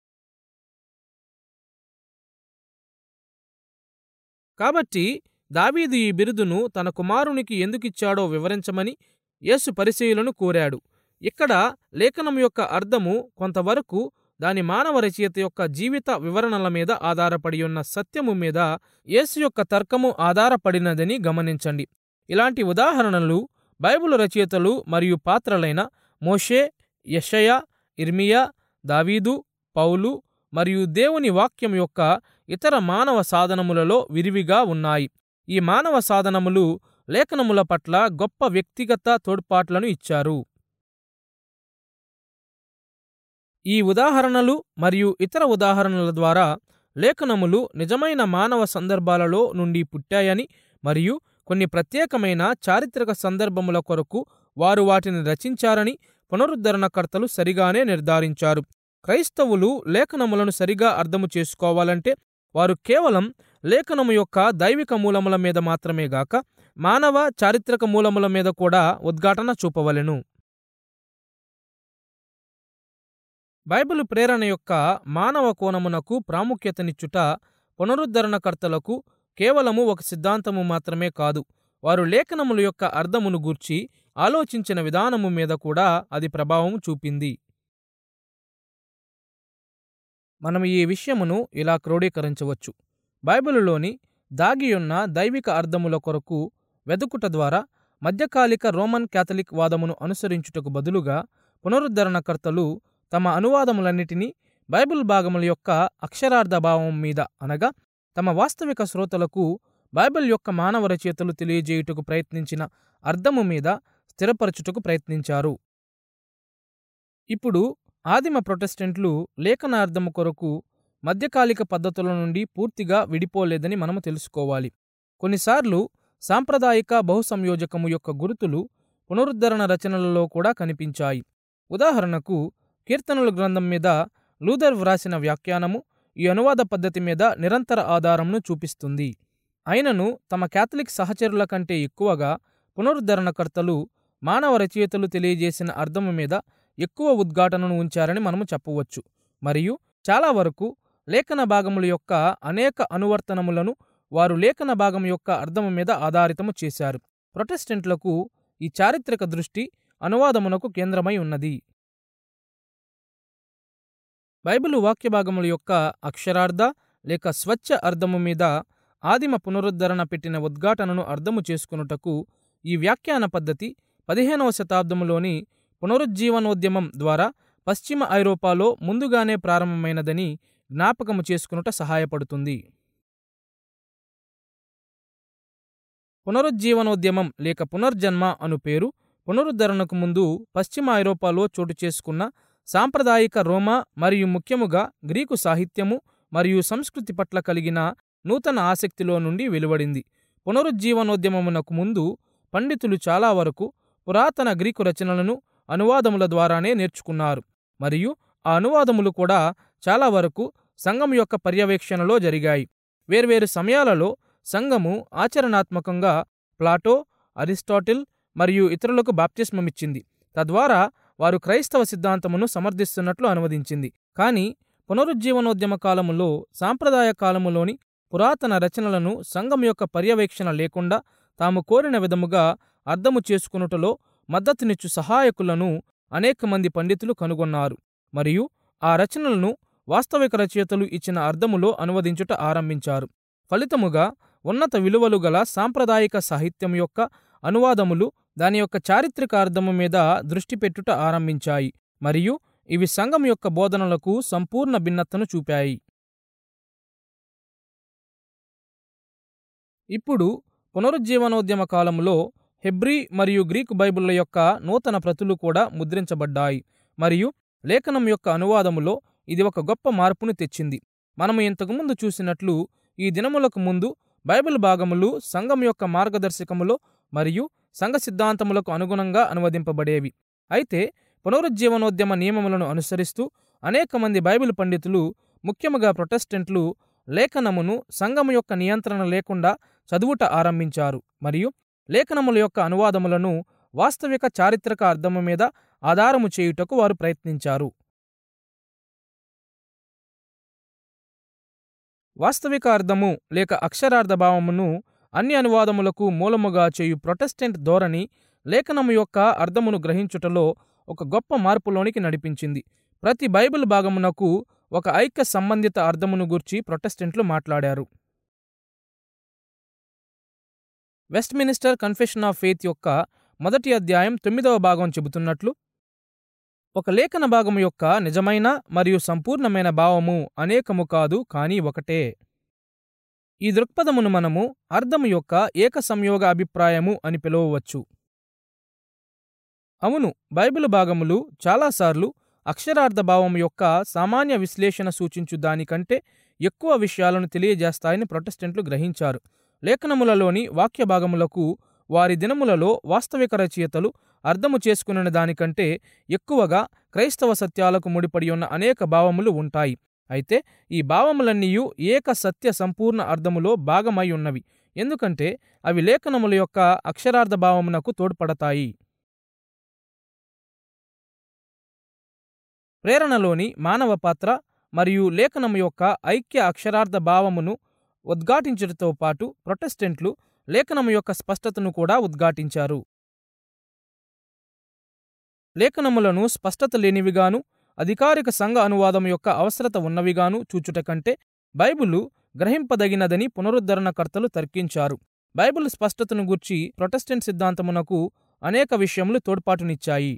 కాబట్టి దావీదు ఈ బిరుదును తన కుమారునికి ఎందుకిచ్చాడో వివరించమని యేసు పరిశీలను కోరాడు ఇక్కడ లేఖనం యొక్క అర్థము కొంతవరకు దాని మానవ రచయిత యొక్క జీవిత వివరణల మీద ఆధారపడి ఉన్న సత్యము మీద యేసు యొక్క తర్కము ఆధారపడినదని గమనించండి ఇలాంటి ఉదాహరణలు బైబిల్ రచయితలు మరియు పాత్రలైన మోషే యషయ ఇర్మియా దావీదు పౌలు మరియు దేవుని వాక్యం యొక్క ఇతర మానవ సాధనములలో విరివిగా ఉన్నాయి ఈ మానవ సాధనములు లేఖనముల పట్ల గొప్ప వ్యక్తిగత తోడ్పాట్లను ఇచ్చారు ఈ ఉదాహరణలు మరియు ఇతర ఉదాహరణల ద్వారా లేఖనములు నిజమైన మానవ సందర్భాలలో నుండి పుట్టాయని మరియు కొన్ని ప్రత్యేకమైన చారిత్రక సందర్భముల కొరకు వారు వాటిని రచించారని పునరుద్ధరణకర్తలు సరిగానే నిర్ధారించారు క్రైస్తవులు లేఖనములను సరిగా అర్థము చేసుకోవాలంటే వారు కేవలం లేఖనము యొక్క దైవిక మూలముల మీద మాత్రమే గాక మానవ చారిత్రక మూలముల మీద కూడా ఉద్ఘాటన చూపవలెను బైబిల్ ప్రేరణ యొక్క మానవ కోణమునకు ప్రాముఖ్యతనిచ్చుట పునరుద్ధరణకర్తలకు కేవలము ఒక సిద్ధాంతము మాత్రమే కాదు వారు లేఖనముల యొక్క అర్థమును గూర్చి ఆలోచించిన విధానము మీద కూడా అది ప్రభావం చూపింది మనం ఈ విషయమును ఇలా క్రోడీకరించవచ్చు బైబిలులోని దాగియున్న దైవిక అర్థముల కొరకు వెదుకుట ద్వారా మధ్యకాలిక రోమన్ క్యాథలిక్ వాదమును అనుసరించుటకు బదులుగా పునరుద్ధరణకర్తలు తమ అనువాదములన్నిటినీ బైబిల్ భాగముల యొక్క అక్షరార్థ భావం మీద అనగా తమ వాస్తవిక శ్రోతలకు బైబిల్ యొక్క మానవ రచయితలు తెలియజేయుటకు ప్రయత్నించిన అర్థము మీద స్థిరపరచుటకు ప్రయత్నించారు ఇప్పుడు ఆదిమ ప్రొటెస్టెంట్లు లేఖనార్థము కొరకు మధ్యకాలిక పద్ధతుల నుండి పూర్తిగా విడిపోలేదని మనము తెలుసుకోవాలి కొన్నిసార్లు సాంప్రదాయిక బహుసంయోజకము యొక్క గుర్తులు పునరుద్ధరణ రచనలలో కూడా కనిపించాయి ఉదాహరణకు కీర్తనల గ్రంథం మీద లూథర్ వ్రాసిన వ్యాఖ్యానము ఈ అనువాద పద్ధతి మీద నిరంతర ఆధారంను చూపిస్తుంది అయినను తమ కేథలిక్ సహచరుల కంటే ఎక్కువగా పునరుద్ధరణకర్తలు మానవ రచయితలు తెలియజేసిన అర్థము మీద ఎక్కువ ఉద్ఘాటనను ఉంచారని మనము చెప్పవచ్చు మరియు చాలా వరకు లేఖన భాగముల యొక్క అనేక అనువర్తనములను వారు లేఖన భాగం యొక్క అర్థము మీద ఆధారితము చేశారు ప్రొటెస్టెంట్లకు ఈ చారిత్రక దృష్టి అనువాదమునకు కేంద్రమై ఉన్నది బైబిలు వాక్య భాగముల యొక్క అక్షరార్థ లేక స్వచ్ఛ అర్థము మీద ఆదిమ పునరుద్ధరణ పెట్టిన ఉద్ఘాటనను అర్థము చేసుకునుటకు ఈ వ్యాఖ్యాన పద్ధతి పదిహేనవ శతాబ్దములోని పునరుజ్జీవనోద్యమం ద్వారా పశ్చిమ ఐరోపాలో ముందుగానే ప్రారంభమైనదని జ్ఞాపకము చేసుకునుట సహాయపడుతుంది పునరుజ్జీవనోద్యమం లేక పునర్జన్మ అను పేరు పునరుద్ధరణకు ముందు పశ్చిమ ఐరోపాలో చోటు చేసుకున్న సాంప్రదాయిక రోమా మరియు ముఖ్యముగా గ్రీకు సాహిత్యము మరియు సంస్కృతి పట్ల కలిగిన నూతన ఆసక్తిలో నుండి వెలువడింది పునరుజ్జీవనోద్యమమునకు ముందు పండితులు చాలా వరకు పురాతన గ్రీకు రచనలను అనువాదముల ద్వారానే నేర్చుకున్నారు మరియు ఆ అనువాదములు కూడా చాలా వరకు సంఘం యొక్క పర్యవేక్షణలో జరిగాయి వేర్వేరు సమయాలలో సంఘము ఆచరణాత్మకంగా ప్లాటో అరిస్టాటిల్ మరియు ఇతరులకు బాప్తిస్మమిచ్చింది తద్వారా వారు క్రైస్తవ సిద్ధాంతమును సమర్థిస్తున్నట్లు అనువదించింది కానీ పునరుజ్జీవనోద్యమ కాలములో సాంప్రదాయ కాలములోని పురాతన రచనలను సంఘం యొక్క పర్యవేక్షణ లేకుండా తాము కోరిన విధముగా అర్థము చేసుకునుటలో మద్దతునిచ్చు సహాయకులను అనేక మంది పండితులు కనుగొన్నారు మరియు ఆ రచనలను వాస్తవిక రచయితలు ఇచ్చిన అర్థములో అనువదించుట ఆరంభించారు ఫలితముగా ఉన్నత విలువలు గల సాంప్రదాయిక సాహిత్యం యొక్క అనువాదములు దాని యొక్క చారిత్రక అర్థము మీద దృష్టి పెట్టుట ఆరంభించాయి మరియు ఇవి సంఘం యొక్క బోధనలకు సంపూర్ణ భిన్నతను చూపాయి ఇప్పుడు పునరుజ్జీవనోద్యమ కాలంలో హెబ్రీ మరియు గ్రీకు బైబిళ్ల యొక్క నూతన ప్రతులు కూడా ముద్రించబడ్డాయి మరియు లేఖనం యొక్క అనువాదములో ఇది ఒక గొప్ప మార్పును తెచ్చింది మనము ఇంతకుముందు చూసినట్లు ఈ దినములకు ముందు బైబిల్ భాగములు సంఘం యొక్క మార్గదర్శకములో మరియు సంఘ సిద్ధాంతములకు అనుగుణంగా అనువదింపబడేవి అయితే పునరుజ్జీవనోద్యమ నియమములను అనుసరిస్తూ అనేక మంది బైబిల్ పండితులు ముఖ్యముగా ప్రొటెస్టెంట్లు లేఖనమును సంఘము యొక్క నియంత్రణ లేకుండా చదువుట ఆరంభించారు మరియు లేఖనముల యొక్క అనువాదములను వాస్తవిక చారిత్రక అర్థము మీద ఆధారము చేయుటకు వారు ప్రయత్నించారు వాస్తవిక అర్థము లేక అక్షరార్థ భావమును అన్ని అనువాదములకు మూలముగా చేయు ప్రొటెస్టెంట్ ధోరణి లేఖనము యొక్క అర్థమును గ్రహించుటలో ఒక గొప్ప మార్పులోనికి నడిపించింది ప్రతి బైబిల్ భాగమునకు ఒక ఐక్య సంబంధిత అర్థమును గూర్చి ప్రొటెస్టెంట్లు మాట్లాడారు వెస్ట్మినిస్టర్ కన్ఫెషన్ ఆఫ్ ఫెయిత్ యొక్క మొదటి అధ్యాయం తొమ్మిదవ భాగం చెబుతున్నట్లు ఒక లేఖన భాగము యొక్క నిజమైన మరియు సంపూర్ణమైన భావము అనేకము కాదు కానీ ఒకటే ఈ దృక్పథమును మనము అర్థము యొక్క ఏక సంయోగ అభిప్రాయము అని పిలువవచ్చు అవును బైబిల్ భాగములు చాలాసార్లు అక్షరార్థ భావం యొక్క సామాన్య విశ్లేషణ సూచించు దానికంటే ఎక్కువ విషయాలను తెలియజేస్తాయని ప్రొటెస్టెంట్లు గ్రహించారు లేఖనములలోని వాక్య భాగములకు వారి దినములలో వాస్తవిక రచయితలు అర్థము చేసుకున్న దానికంటే ఎక్కువగా క్రైస్తవ సత్యాలకు ముడిపడి ఉన్న అనేక భావములు ఉంటాయి అయితే ఈ భావములన్నీయు ఏక సత్య సంపూర్ణ అర్థములో భాగమై ఉన్నవి ఎందుకంటే అవి లేఖనముల యొక్క అక్షరార్థ భావమునకు తోడ్పడతాయి ప్రేరణలోని మానవ పాత్ర మరియు లేఖనము యొక్క ఐక్య అక్షరార్థ భావమును ఉద్ఘాటించుటతో పాటు ప్రొటెస్టెంట్లు లేఖనము యొక్క స్పష్టతను కూడా ఉద్ఘాటించారు లేఖనములను స్పష్టత లేనివిగాను అధికారిక సంఘ అనువాదం యొక్క అవసరత ఉన్నవిగాను చూచుట కంటే బైబిలు గ్రహింపదగినదని పునరుద్ధరణకర్తలు తర్కించారు బైబిల్ స్పష్టతను గూర్చి ప్రొటెస్టెంట్ సిద్ధాంతమునకు అనేక విషయములు తోడ్పాటునిచ్చాయి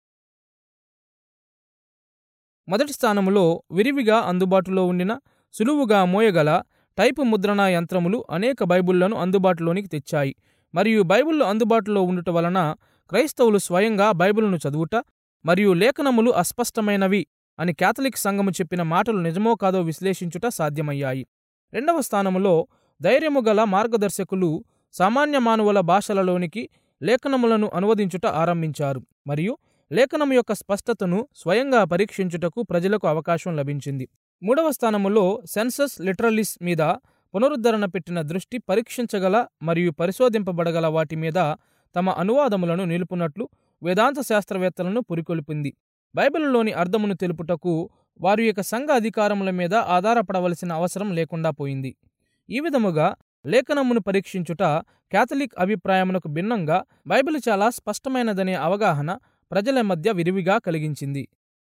మొదటి స్థానములో విరివిగా అందుబాటులో ఉండిన సులువుగా మోయగల టైపు ముద్రణ యంత్రములు అనేక బైబిళ్లను అందుబాటులోనికి తెచ్చాయి మరియు బైబిళ్ళు అందుబాటులో ఉండుట వలన క్రైస్తవులు స్వయంగా బైబిలును చదువుట మరియు లేఖనములు అస్పష్టమైనవి అని కేథలిక్ సంఘము చెప్పిన మాటలు నిజమో కాదో విశ్లేషించుట సాధ్యమయ్యాయి రెండవ స్థానములో ధైర్యము గల మార్గదర్శకులు సామాన్య మానవుల భాషలలోనికి లేఖనములను అనువదించుట ఆరంభించారు మరియు లేఖనము యొక్క స్పష్టతను స్వయంగా పరీక్షించుటకు ప్రజలకు అవకాశం లభించింది మూడవ స్థానములో సెన్సస్ లిటరలిస్ మీద పునరుద్ధరణ పెట్టిన దృష్టి పరీక్షించగల మరియు పరిశోధింపబడగల వాటి మీద తమ అనువాదములను నిలుపునట్లు వేదాంత శాస్త్రవేత్తలను పురికొల్పింది బైబిల్లోని అర్థమును తెలుపుటకు వారి యొక్క సంఘ అధికారముల మీద ఆధారపడవలసిన అవసరం లేకుండా పోయింది ఈ విధముగా లేఖనమును పరీక్షించుట కేథలిక్ అభిప్రాయమునకు భిన్నంగా బైబిల్ చాలా స్పష్టమైనదనే అవగాహన ప్రజల మధ్య విరివిగా కలిగించింది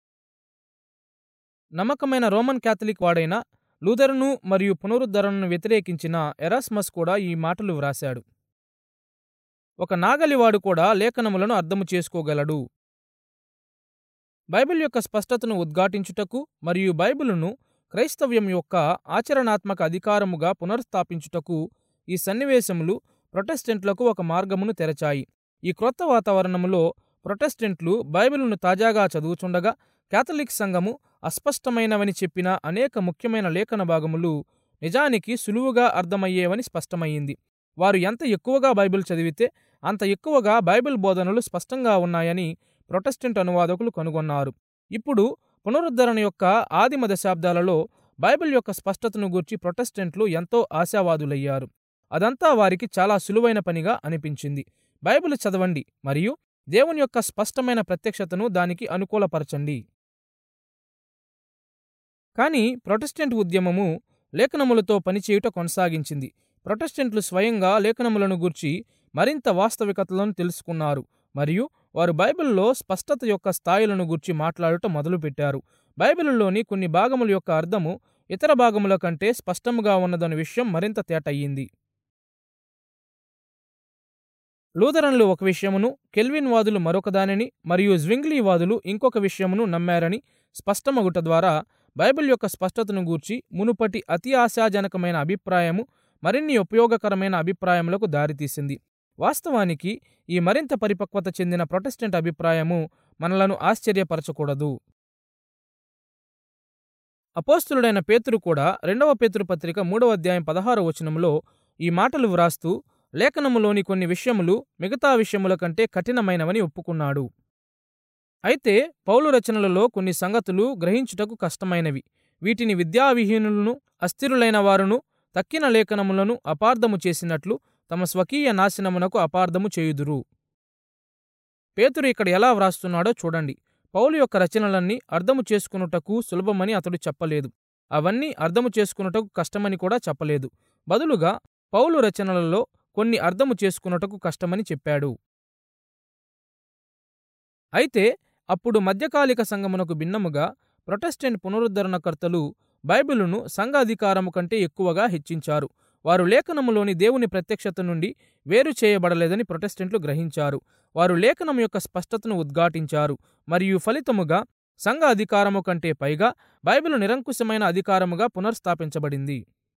నమ్మకమైన రోమన్ కేథలిక్ వాడైన లూథరను మరియు పునరుద్ధరణను వ్యతిరేకించిన ఎరాస్మస్ కూడా ఈ మాటలు వ్రాశాడు ఒక నాగలివాడు కూడా లేఖనములను అర్థము చేసుకోగలడు బైబిల్ యొక్క స్పష్టతను ఉద్ఘాటించుటకు మరియు బైబిలును క్రైస్తవ్యం యొక్క ఆచరణాత్మక అధికారముగా పునర్స్థాపించుటకు ఈ సన్నివేశములు ప్రొటెస్టెంట్లకు ఒక మార్గమును తెరచాయి ఈ క్రొత్త వాతావరణములో ప్రొటెస్టెంట్లు బైబిలును తాజాగా చదువుచుండగా కేథలిక్ సంఘము అస్పష్టమైనవని చెప్పిన అనేక ముఖ్యమైన లేఖన భాగములు నిజానికి సులువుగా అర్థమయ్యేవని స్పష్టమయ్యింది వారు ఎంత ఎక్కువగా బైబిల్ చదివితే అంత ఎక్కువగా బైబిల్ బోధనలు స్పష్టంగా ఉన్నాయని ప్రొటెస్టెంట్ అనువాదకులు కనుగొన్నారు ఇప్పుడు పునరుద్ధరణ యొక్క ఆదిమ దశాబ్దాలలో బైబిల్ యొక్క స్పష్టతను గూర్చి ప్రొటెస్టెంట్లు ఎంతో ఆశావాదులయ్యారు అదంతా వారికి చాలా సులువైన పనిగా అనిపించింది బైబిల్ చదవండి మరియు దేవుని యొక్క స్పష్టమైన ప్రత్యక్షతను దానికి అనుకూలపరచండి కానీ ప్రొటెస్టెంట్ ఉద్యమము లేఖనములతో పనిచేయుట కొనసాగించింది ప్రొటెస్టెంట్లు స్వయంగా లేఖనములను గూర్చి మరింత వాస్తవికతలను తెలుసుకున్నారు మరియు వారు బైబిల్లో స్పష్టత యొక్క స్థాయిలను గూర్చి మాట్లాడుట మొదలుపెట్టారు బైబిలులోని కొన్ని భాగముల యొక్క అర్థము ఇతర భాగముల కంటే స్పష్టముగా ఉన్నదన్న విషయం మరింత తేటయ్యింది లూథరన్లు ఒక విషయమును కెల్విన్ వాదులు మరొక దానిని మరియు జ్వింగ్లీ వాదులు ఇంకొక విషయమును నమ్మారని స్పష్టమగుట ద్వారా బైబిల్ యొక్క స్పష్టతను గూర్చి మునుపటి అతి ఆశాజనకమైన అభిప్రాయము మరిన్ని ఉపయోగకరమైన అభిప్రాయములకు దారితీసింది వాస్తవానికి ఈ మరింత పరిపక్వత చెందిన ప్రొటెస్టెంట్ అభిప్రాయము మనలను ఆశ్చర్యపరచకూడదు అపోస్తులుడైన పేతురు కూడా రెండవ పేతురు పత్రిక మూడవ అధ్యాయం పదహారవ వచనంలో ఈ మాటలు వ్రాస్తూ లేఖనములోని కొన్ని విషయములు మిగతా విషయముల కంటే కఠినమైనవని ఒప్పుకున్నాడు అయితే పౌలు రచనలలో కొన్ని సంగతులు గ్రహించుటకు కష్టమైనవి వీటిని విద్యావిహీనులను అస్థిరులైన వారును తక్కిన లేఖనములను అపార్థము చేసినట్లు తమ స్వకీయ నాశనమునకు అపార్థము చేయుదురు పేతురు ఇక్కడ ఎలా వ్రాస్తున్నాడో చూడండి పౌలు యొక్క రచనలన్నీ అర్థము చేసుకునుటకు సులభమని అతడు చెప్పలేదు అవన్నీ అర్థము చేసుకునుటకు కష్టమని కూడా చెప్పలేదు బదులుగా పౌలు రచనలలో కొన్ని అర్థము చేసుకునుటకు కష్టమని చెప్పాడు అయితే అప్పుడు మధ్యకాలిక సంఘమునకు భిన్నముగా ప్రొటెస్టెంట్ పునరుద్ధరణకర్తలు బైబిలును సంఘ అధికారము కంటే ఎక్కువగా హెచ్చించారు వారు లేఖనములోని దేవుని ప్రత్యక్షత నుండి వేరు చేయబడలేదని ప్రొటెస్టెంట్లు గ్రహించారు వారు లేఖనం యొక్క స్పష్టతను ఉద్ఘాటించారు మరియు ఫలితముగా సంఘ అధికారము కంటే పైగా బైబిలు నిరంకుశమైన అధికారముగా పునర్స్థాపించబడింది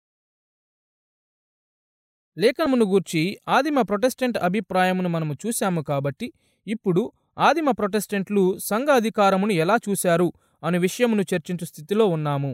లేఖనమును గూర్చి ఆదిమ ప్రొటెస్టెంట్ అభిప్రాయమును మనము చూశాము కాబట్టి ఇప్పుడు ఆదిమ ప్రొటెస్టెంట్లు సంఘ అధికారమును ఎలా చూశారు అనే విషయమును చర్చించు స్థితిలో ఉన్నాము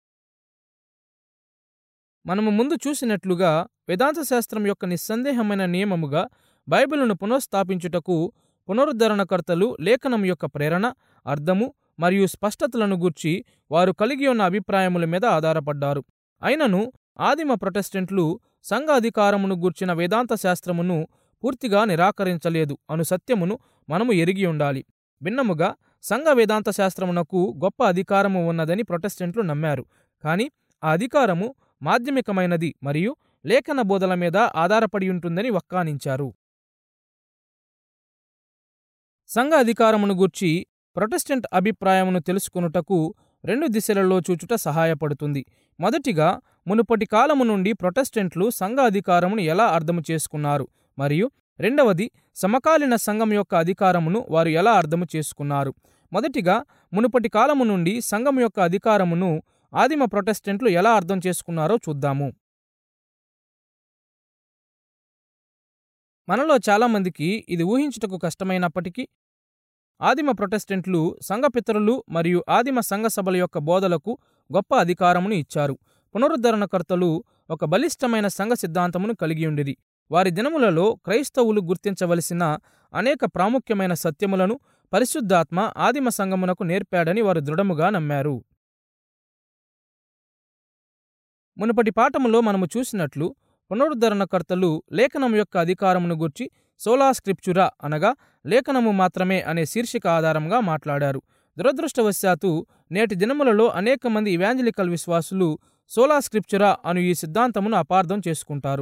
మనము ముందు చూసినట్లుగా వేదాంత శాస్త్రం యొక్క నిస్సందేహమైన నియమముగా బైబిలును పునఃస్థాపించుటకు పునరుద్ధరణకర్తలు లేఖనం యొక్క ప్రేరణ అర్థము మరియు స్పష్టతలను గూర్చి వారు కలిగి ఉన్న అభిప్రాయముల మీద ఆధారపడ్డారు అయినను ఆదిమ ప్రొటెస్టెంట్లు సంఘ అధికారమును గూర్చిన వేదాంత శాస్త్రమును పూర్తిగా నిరాకరించలేదు అను సత్యమును మనము ఎరిగి ఉండాలి భిన్నముగా సంఘ వేదాంత శాస్త్రమునకు గొప్ప అధికారము ఉన్నదని ప్రొటెస్టెంట్లు నమ్మారు కానీ ఆ అధికారము మాధ్యమికమైనది మరియు లేఖన బోధల మీద ఆధారపడి ఉంటుందని వక్కానించారు సంఘ అధికారమును గూర్చి ప్రొటెస్టెంట్ అభిప్రాయమును తెలుసుకొనుటకు రెండు దిశలలో చూచుట సహాయపడుతుంది మొదటిగా మునుపటి కాలము నుండి ప్రొటెస్టెంట్లు సంఘ అధికారమును ఎలా అర్థము చేసుకున్నారు మరియు రెండవది సమకాలీన సంఘం యొక్క అధికారమును వారు ఎలా అర్థము చేసుకున్నారు మొదటిగా మునుపటి కాలము నుండి సంఘం యొక్క అధికారమును ఆదిమ ప్రొటెస్టెంట్లు ఎలా అర్థం చేసుకున్నారో చూద్దాము మనలో చాలామందికి ఇది ఊహించుటకు కష్టమైనప్పటికీ ఆదిమ ప్రొటెస్టెంట్లు సంఘపితరులు మరియు ఆదిమ సంఘ సభల యొక్క బోధలకు గొప్ప అధికారమును ఇచ్చారు పునరుద్ధరణకర్తలు ఒక బలిష్టమైన సంఘ సిద్ధాంతమును కలిగి ఉండిరి వారి దినములలో క్రైస్తవులు గుర్తించవలసిన అనేక ప్రాముఖ్యమైన సత్యములను పరిశుద్ధాత్మ ఆదిమ సంఘమునకు నేర్పాడని వారు దృఢముగా నమ్మారు మునుపటి పాఠములో మనము చూసినట్లు పునరుద్ధరణకర్తలు లేఖనం యొక్క అధికారమును గూర్చి సోలా స్క్రిప్చురా అనగా లేఖనము మాత్రమే అనే శీర్షిక ఆధారంగా మాట్లాడారు దురదృష్టవశాత్తు నేటి దినములలో అనేక మంది ఇవాంజలికల్ విశ్వాసులు సోలా స్క్రిప్చురా అను ఈ సిద్ధాంతమును అపార్థం చేసుకుంటారు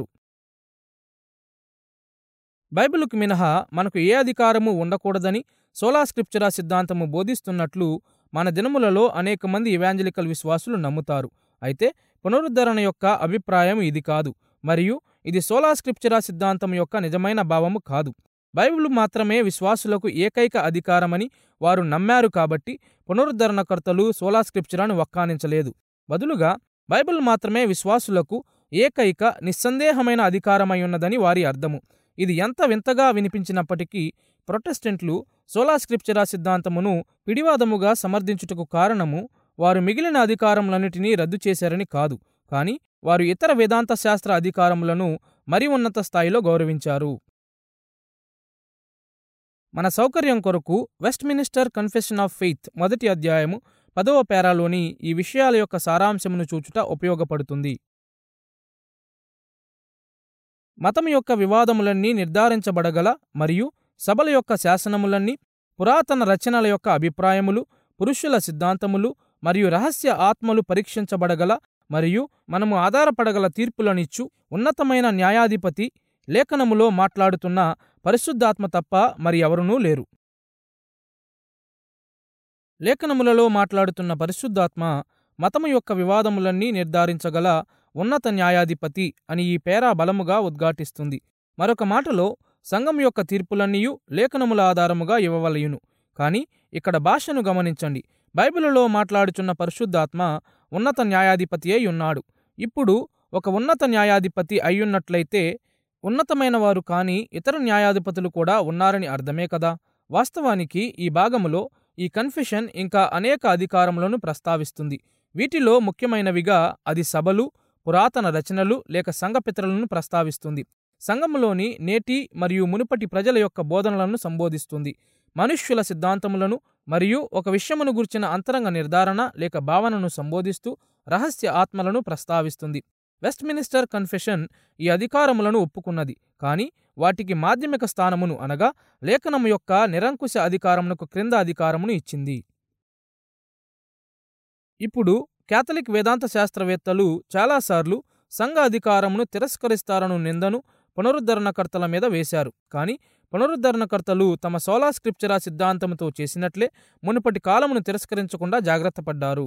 బైబిలుకు మినహా మనకు ఏ అధికారము ఉండకూడదని సోలా స్క్రిప్చురా సిద్ధాంతము బోధిస్తున్నట్లు మన దినములలో అనేక మంది ఇవాంజలికల్ విశ్వాసులు నమ్ముతారు అయితే పునరుద్ధరణ యొక్క అభిప్రాయం ఇది కాదు మరియు ఇది సోలా స్క్రిప్చరా సిద్ధాంతం యొక్క నిజమైన భావము కాదు బైబిల్ మాత్రమే విశ్వాసులకు ఏకైక అధికారమని వారు నమ్మారు కాబట్టి పునరుద్ధరణకర్తలు సోలా స్క్రిప్చరాను వక్కానించలేదు బదులుగా బైబిల్ మాత్రమే విశ్వాసులకు ఏకైక నిస్సందేహమైన అధికారమై ఉన్నదని వారి అర్థము ఇది ఎంత వింతగా వినిపించినప్పటికీ ప్రొటెస్టెంట్లు సోలా స్క్రిప్చరా సిద్ధాంతమును పిడివాదముగా సమర్థించుటకు కారణము వారు మిగిలిన అధికారములన్నిటినీ రద్దు చేశారని కాదు కానీ వారు ఇతర వేదాంత శాస్త్ర అధికారములను మరి ఉన్నత స్థాయిలో గౌరవించారు మన సౌకర్యం కొరకు వెస్ట్మినిస్టర్ కన్ఫెషన్ ఆఫ్ ఫెయిత్ మొదటి అధ్యాయము పదవ పేరాలోని ఈ విషయాల యొక్క సారాంశమును చూచుట ఉపయోగపడుతుంది మతం యొక్క వివాదములన్నీ నిర్ధారించబడగల మరియు సభల యొక్క శాసనములన్నీ పురాతన రచనల యొక్క అభిప్రాయములు పురుషుల సిద్ధాంతములు మరియు రహస్య ఆత్మలు పరీక్షించబడగల మరియు మనము ఆధారపడగల తీర్పులనిచ్చు ఉన్నతమైన న్యాయాధిపతి లేఖనములో మాట్లాడుతున్న పరిశుద్ధాత్మ తప్ప మరి ఎవరునూ లేరు లేఖనములలో మాట్లాడుతున్న పరిశుద్ధాత్మ మతము యొక్క వివాదములన్నీ నిర్ధారించగల ఉన్నత న్యాయాధిపతి అని ఈ పేరా బలముగా ఉద్ఘాటిస్తుంది మరొక మాటలో సంఘం యొక్క తీర్పులన్నీయు లేఖనముల ఆధారముగా ఇవ్వవలయును కానీ ఇక్కడ భాషను గమనించండి బైబిలులో మాట్లాడుచున్న పరిశుద్ధాత్మ ఉన్నత న్యాయాధిపతి అయి ఉన్నాడు ఇప్పుడు ఒక ఉన్నత న్యాయాధిపతి అయ్యున్నట్లయితే ఉన్నతమైన వారు కాని ఇతర న్యాయాధిపతులు కూడా ఉన్నారని అర్థమే కదా వాస్తవానికి ఈ భాగములో ఈ కన్ఫెషన్ ఇంకా అనేక అధికారములను ప్రస్తావిస్తుంది వీటిలో ముఖ్యమైనవిగా అది సభలు పురాతన రచనలు లేక సంఘపితరులను ప్రస్తావిస్తుంది సంఘములోని నేటి మరియు మునుపటి ప్రజల యొక్క బోధనలను సంబోధిస్తుంది మనుష్యుల సిద్ధాంతములను మరియు ఒక విషయమును గుర్చిన అంతరంగ నిర్ధారణ లేక భావనను సంబోధిస్తూ రహస్య ఆత్మలను ప్రస్తావిస్తుంది వెస్ట్మినిస్టర్ కన్ఫెషన్ ఈ అధికారములను ఒప్పుకున్నది కానీ వాటికి మాధ్యమిక స్థానమును అనగా లేఖనము యొక్క నిరంకుశ అధికారమునకు క్రింద అధికారమును ఇచ్చింది ఇప్పుడు కేథలిక్ వేదాంత శాస్త్రవేత్తలు చాలాసార్లు సంఘ అధికారమును తిరస్కరిస్తారను నిందను పునరుద్ధరణకర్తల మీద వేశారు కానీ పునరుద్ధరణకర్తలు తమ సోలా స్క్రిప్చరా సిద్ధాంతంతో చేసినట్లే మునుపటి కాలమును తిరస్కరించకుండా జాగ్రత్తపడ్డారు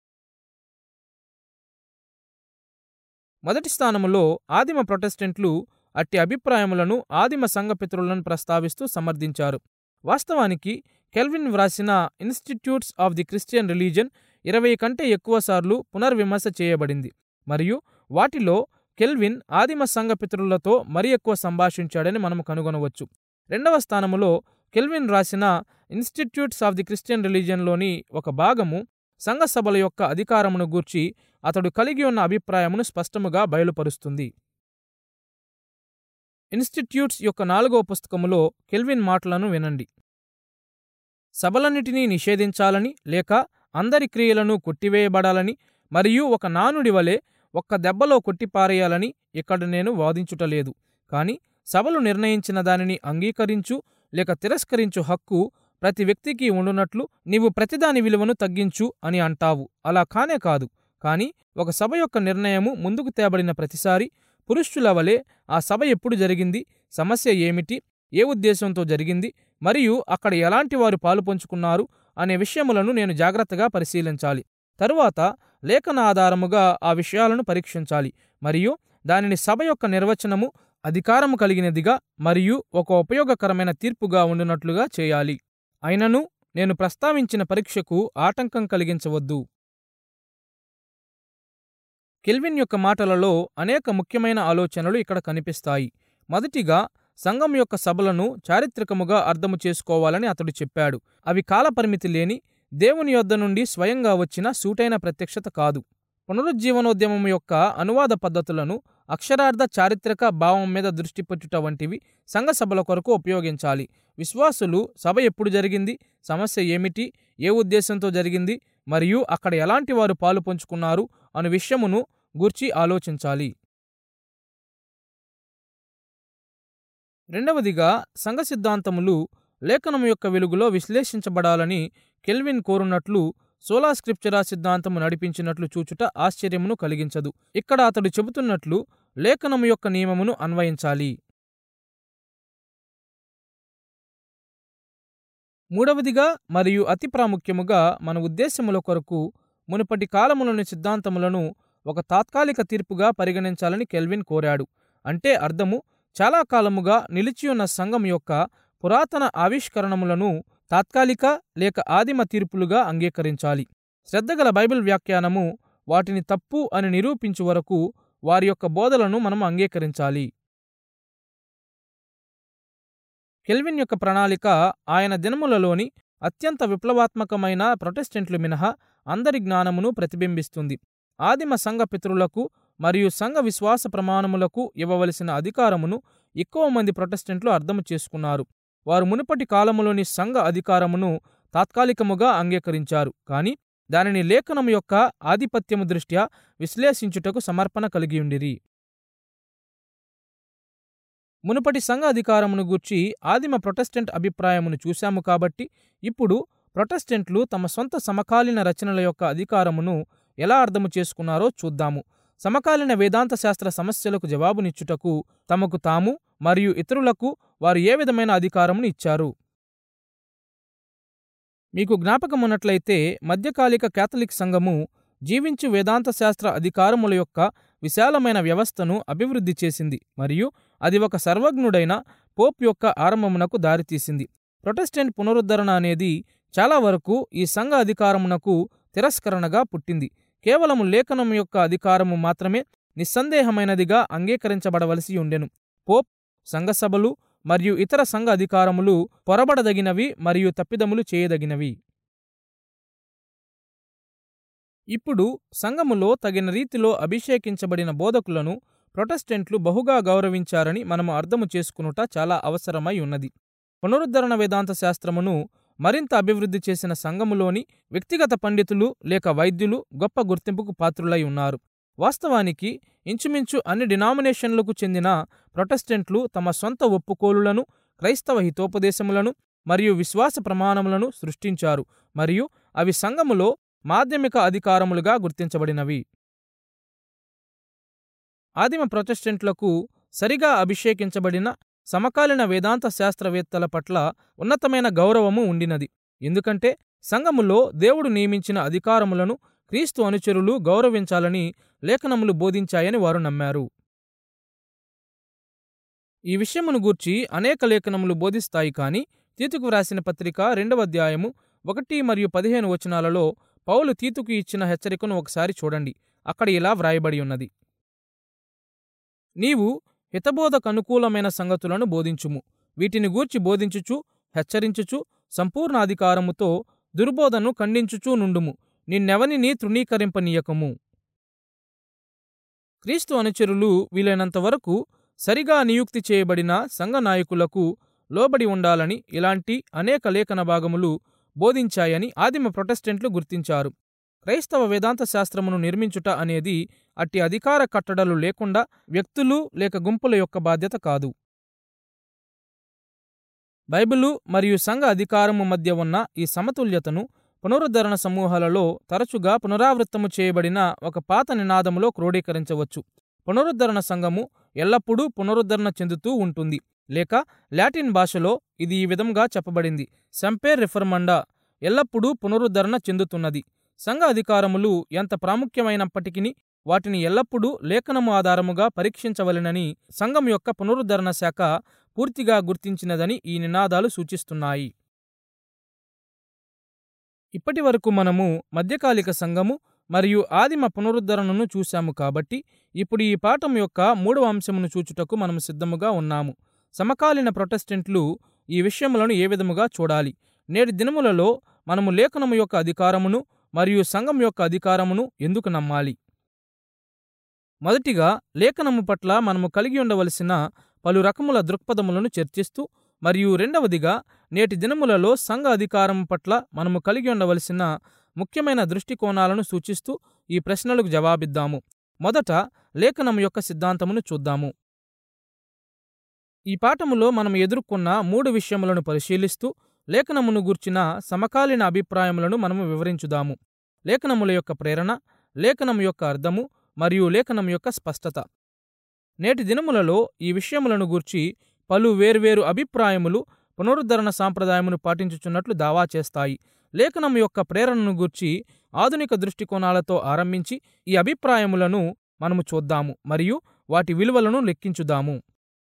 మొదటి స్థానములో ఆదిమ ప్రొటెస్టెంట్లు అట్టి అభిప్రాయములను ఆదిమ సంఘపితరులను ప్రస్తావిస్తూ సమర్థించారు వాస్తవానికి కెల్విన్ వ్రాసిన Institutes of the Christian religion ఇరవై కంటే ఎక్కువసార్లు పునర్విమర్శ చేయబడింది మరియు వాటిలో కెల్విన్ ఆదిమ సంఘపితరులతో మరి ఎక్కువ సంభాషించాడని మనం కనుగొనవచ్చు రెండవ స్థానములో కెల్విన్ రాసిన ఇన్స్టిట్యూట్స్ ఆఫ్ ది క్రిస్టియన్ రిలీజియన్లోని ఒక భాగము సంఘ సభల యొక్క అధికారమును గూర్చి అతడు కలిగి ఉన్న అభిప్రాయమును స్పష్టముగా బయలుపరుస్తుంది ఇన్స్టిట్యూట్స్ యొక్క నాలుగవ పుస్తకములో కెల్విన్ మాటలను వినండి సభలన్నిటినీ నిషేధించాలని లేక అందరి క్రియలను కొట్టివేయబడాలని మరియు ఒక నానుడి వలె ఒక్క దెబ్బలో కొట్టిపారేయాలని ఇక్కడ నేను వాదించుటలేదు కాని సభలు నిర్ణయించిన దానిని అంగీకరించు లేక తిరస్కరించు హక్కు ప్రతి వ్యక్తికి ఉండునట్లు నీవు ప్రతిదాని విలువను తగ్గించు అని అంటావు అలా కానే కాదు కాని ఒక సభ యొక్క నిర్ణయము ముందుకు తేబడిన ప్రతిసారి పురుషుల వలె ఆ సభ ఎప్పుడు జరిగింది సమస్య ఏమిటి ఏ ఉద్దేశంతో జరిగింది మరియు అక్కడ ఎలాంటి వారు పాలుపంచుకున్నారు అనే విషయములను నేను జాగ్రత్తగా పరిశీలించాలి తరువాత లేఖన ఆధారముగా ఆ విషయాలను పరీక్షించాలి మరియు దానిని సభ యొక్క నిర్వచనము అధికారము కలిగినదిగా మరియు ఒక ఉపయోగకరమైన తీర్పుగా ఉండునట్లుగా చేయాలి అయినను నేను ప్రస్తావించిన పరీక్షకు ఆటంకం కలిగించవద్దు కెల్విన్ యొక్క మాటలలో అనేక ముఖ్యమైన ఆలోచనలు ఇక్కడ కనిపిస్తాయి మొదటిగా సంఘం యొక్క సభలను చారిత్రకముగా అర్థము చేసుకోవాలని అతడు చెప్పాడు అవి కాలపరిమితి లేని దేవుని యొద్ద నుండి స్వయంగా వచ్చిన సూటైన ప్రత్యక్షత కాదు పునరుజ్జీవనోద్యమం యొక్క అనువాద పద్ధతులను అక్షరార్థ చారిత్రక భావం మీద దృష్టి పెట్టుట వంటివి సంఘ సభల కొరకు ఉపయోగించాలి విశ్వాసులు సభ ఎప్పుడు జరిగింది సమస్య ఏమిటి ఏ ఉద్దేశంతో జరిగింది మరియు అక్కడ ఎలాంటి వారు పాలు పంచుకున్నారు అను విషయమును గూర్చి ఆలోచించాలి రెండవదిగా సంఘ సిద్ధాంతములు లేఖనము యొక్క వెలుగులో విశ్లేషించబడాలని కెల్విన్ కోరున్నట్లు సోలా స్క్రిప్చరా సిద్ధాంతము నడిపించినట్లు చూచుట ఆశ్చర్యమును కలిగించదు ఇక్కడ అతడు చెబుతున్నట్లు లేఖనము యొక్క నియమమును అన్వయించాలి మూడవదిగా మరియు అతి ప్రాముఖ్యముగా మన ఉద్దేశముల కొరకు మునుపటి కాలములోని సిద్ధాంతములను ఒక తాత్కాలిక తీర్పుగా పరిగణించాలని కెల్విన్ కోరాడు అంటే అర్థము చాలా కాలముగా నిలిచియున్న సంఘం యొక్క పురాతన ఆవిష్కరణములను తాత్కాలిక లేక ఆదిమ తీర్పులుగా అంగీకరించాలి శ్రద్ధగల బైబిల్ వ్యాఖ్యానము వాటిని తప్పు అని నిరూపించు వరకు వారి యొక్క బోధలను మనం అంగీకరించాలి కెల్విన్ యొక్క ప్రణాళిక ఆయన దినములలోని అత్యంత విప్లవాత్మకమైన ప్రొటెస్టెంట్లు మినహా అందరి జ్ఞానమును ప్రతిబింబిస్తుంది ఆదిమ సంఘ పితరులకు మరియు సంఘ విశ్వాస ప్రమాణములకు ఇవ్వవలసిన అధికారమును ఎక్కువ మంది ప్రొటెస్టెంట్లు అర్థము చేసుకున్నారు వారు మునుపటి కాలములోని సంఘ అధికారమును తాత్కాలికముగా అంగీకరించారు కానీ దానిని లేఖనము యొక్క ఆధిపత్యము దృష్ట్యా విశ్లేషించుటకు సమర్పణ కలిగియుండిరి మునుపటి సంఘ అధికారమును గూర్చి ఆదిమ ప్రొటెస్టెంట్ అభిప్రాయమును చూశాము కాబట్టి ఇప్పుడు ప్రొటెస్టెంట్లు తమ సొంత సమకాలీన రచనల యొక్క అధికారమును ఎలా అర్థము చేసుకున్నారో చూద్దాము సమకాలీన వేదాంత శాస్త్ర సమస్యలకు జవాబునిచ్చుటకు తమకు తాము మరియు ఇతరులకు వారు ఏ విధమైన అధికారమును ఇచ్చారు మీకు జ్ఞాపకమున్నట్లయితే మధ్యకాలిక కేథలిక్ సంఘము జీవించు వేదాంత శాస్త్ర అధికారముల యొక్క విశాలమైన వ్యవస్థను అభివృద్ధి చేసింది మరియు అది ఒక సర్వజ్ఞుడైన పోప్ యొక్క ఆరంభమునకు దారితీసింది ప్రొటెస్టెంట్ పునరుద్ధరణ అనేది చాలా వరకు ఈ సంఘ అధికారమునకు తిరస్కరణగా పుట్టింది కేవలము లేఖనం యొక్క అధికారము మాత్రమే నిస్సందేహమైనదిగా అంగీకరించబడవలసి ఉండెను పోప్ సంఘసభలు మరియు ఇతర సంఘ అధికారములు పొరబడదగినవి మరియు తప్పిదములు చేయదగినవి ఇప్పుడు సంఘములో తగిన రీతిలో అభిషేకించబడిన బోధకులను ప్రొటెస్టెంట్లు బహుగా గౌరవించారని మనము అర్థము చేసుకునుట చాలా అవసరమై ఉన్నది పునరుద్ధరణ వేదాంత శాస్త్రమును మరింత అభివృద్ధి చేసిన సంఘములోని వ్యక్తిగత పండితులు లేక వైద్యులు గొప్ప గుర్తింపుకు పాత్రులై ఉన్నారు వాస్తవానికి ఇంచుమించు అన్ని డినామినేషన్లకు చెందిన ప్రొటెస్టెంట్లు తమ సొంత ఒప్పుకోలులను క్రైస్తవ హితోపదేశములను మరియు విశ్వాస ప్రమాణములను సృష్టించారు మరియు అవి సంఘములో మాధ్యమిక అధికారములుగా గుర్తించబడినవి ఆదిమ ప్రొటెస్టెంట్లకు సరిగా అభిషేకించబడిన సమకాలీన వేదాంత శాస్త్రవేత్తల పట్ల ఉన్నతమైన గౌరవము ఉండినది ఎందుకంటే సంఘములో దేవుడు నియమించిన అధికారములను క్రీస్తు అనుచరులు గౌరవించాలని లేఖనములు బోధించాయని వారు నమ్మారు ఈ విషయమును గూర్చి అనేక లేఖనములు బోధిస్తాయి కాని తీతుకు వ్రాసిన పత్రిక రెండవ అధ్యాయము ఒకటి మరియు పదిహేను వచనాలలో పౌలు తీతుకు ఇచ్చిన హెచ్చరికను ఒకసారి చూడండి అక్కడ ఇలా వ్రాయబడి ఉన్నది నీవు హితబోధకు అనుకూలమైన సంగతులను బోధించుము వీటిని గూర్చి బోధించుచు హెచ్చరించుచు సంపూర్ణ అధికారముతో దుర్బోధను ఖండించుచూ నుండుము నిన్నెవనిని తృణీకరింపనీయకము క్రీస్తు అనుచరులు వీలైనంత వరకు సరిగా నియుక్తి చేయబడిన సంఘ నాయకులకు లోబడి ఉండాలని ఇలాంటి అనేక లేఖన భాగములు బోధించాయని ఆదిమ ప్రొటెస్టెంట్లు గుర్తించారు క్రైస్తవ వేదాంత శాస్త్రమును నిర్మించుట అనేది అట్టి అధికార కట్టడలు లేకుండా వ్యక్తులు లేక గుంపుల యొక్క బాధ్యత కాదు బైబిలు మరియు సంఘ అధికారము మధ్య ఉన్న ఈ సమతుల్యతను పునరుద్ధరణ సమూహాలలో తరచుగా పునరావృత్తము చేయబడిన ఒక పాత నినాదములో క్రోడీకరించవచ్చు పునరుద్ధరణ సంఘము ఎల్లప్పుడూ పునరుద్ధరణ చెందుతూ ఉంటుంది లేక లాటిన్ భాషలో ఇది ఈ విధంగా చెప్పబడింది సంపేర్ రిఫర్మండా ఎల్లప్పుడూ పునరుద్ధరణ చెందుతున్నది సంఘ అధికారములు ఎంత ప్రాముఖ్యమైనప్పటికీ వాటిని ఎల్లప్పుడూ లేఖనము ఆధారముగా పరీక్షించవలెనని సంఘం యొక్క పునరుద్ధరణ శాఖ పూర్తిగా గుర్తించినదని ఈ నినాదాలు సూచిస్తున్నాయి ఇప్పటి వరకు మనము మధ్యకాలిక సంఘము మరియు ఆదిమ పునరుద్ధరణను చూశాము కాబట్టి ఇప్పుడు ఈ పాఠం యొక్క మూడవ అంశమును చూచుటకు మనము సిద్ధముగా ఉన్నాము సమకాలీన ప్రొటెస్టెంట్లు ఈ విషయములను ఏ విధముగా చూడాలి నేటి దినములలో మనము లేఖనము యొక్క అధికారమును మరియు సంఘం యొక్క అధికారమును ఎందుకు నమ్మాలి మొదటిగా లేఖనము పట్ల మనము కలిగి ఉండవలసిన పలు రకముల దృక్పథములను చర్చిస్తూ మరియు రెండవదిగా నేటి దినములలో సంఘ అధికారం పట్ల మనము కలిగి ఉండవలసిన ముఖ్యమైన దృష్టికోణాలను సూచిస్తూ ఈ ప్రశ్నలకు జవాబిద్దాము మొదట లేఖనం యొక్క సిద్ధాంతమును చూద్దాము ఈ పాఠములో మనం ఎదుర్కొన్న మూడు విషయములను పరిశీలిస్తూ లేఖనమును గూర్చిన సమకాలీన అభిప్రాయములను మనము వివరించుదాము లేఖనముల యొక్క ప్రేరణ లేఖనం యొక్క అర్థము మరియు లేఖనం యొక్క స్పష్టత నేటి దినములలో ఈ విషయములను గూర్చి పలు వేర్వేరు అభిప్రాయములు పునరుద్ధరణ సాంప్రదాయమును పాటించుచున్నట్లు దావా చేస్తాయి లేఖనం యొక్క ప్రేరణను గూర్చి ఆధునిక దృష్టికోణాలతో ఆరంభించి ఈ అభిప్రాయములను మనము చూద్దాము మరియు వాటి విలువలను లెక్కించుదాము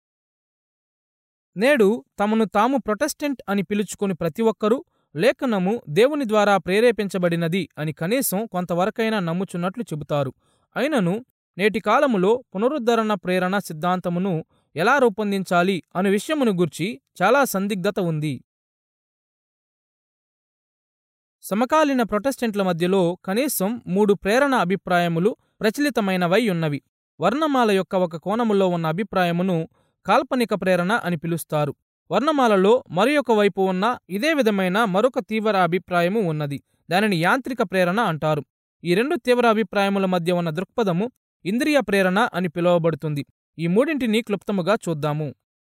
నేడు తమను తాము ప్రొటెస్టెంట్ అని పిలుచుకొని ప్రతి ఒక్కరూ లేఖనము దేవుని ద్వారా ప్రేరేపించబడినది అని కనీసం కొంతవరకైనా నమ్ముచున్నట్లు చెబుతారు అయినను నేటి కాలములో పునరుద్ధరణ ప్రేరణ సిద్ధాంతమును ఎలా రూపొందించాలి అను విషయమును గుర్చి చాలా సందిగ్ధత ఉంది సమకాలీన ప్రొటెస్టెంట్ల మధ్యలో కనీసం మూడు ప్రేరణ అభిప్రాయములు ప్రచలితమైనవై ఉన్నవి వర్ణమాల యొక్క ఒక కోణములో ఉన్న అభిప్రాయమును కాల్పనిక ప్రేరణ అని పిలుస్తారు వర్ణమాలలో మరి ఒక వైపు ఉన్న ఇదే విధమైన మరొక తీవ్ర అభిప్రాయము ఉన్నది దానిని యాంత్రిక ప్రేరణ అంటారు ఈ రెండు తీవ్ర అభిప్రాయముల మధ్య ఉన్న దృక్పథము ఇంద్రియ ప్రేరణ అని పిలువబడుతుంది ఈ మూడింటిని క్లుప్తముగా చూద్దాము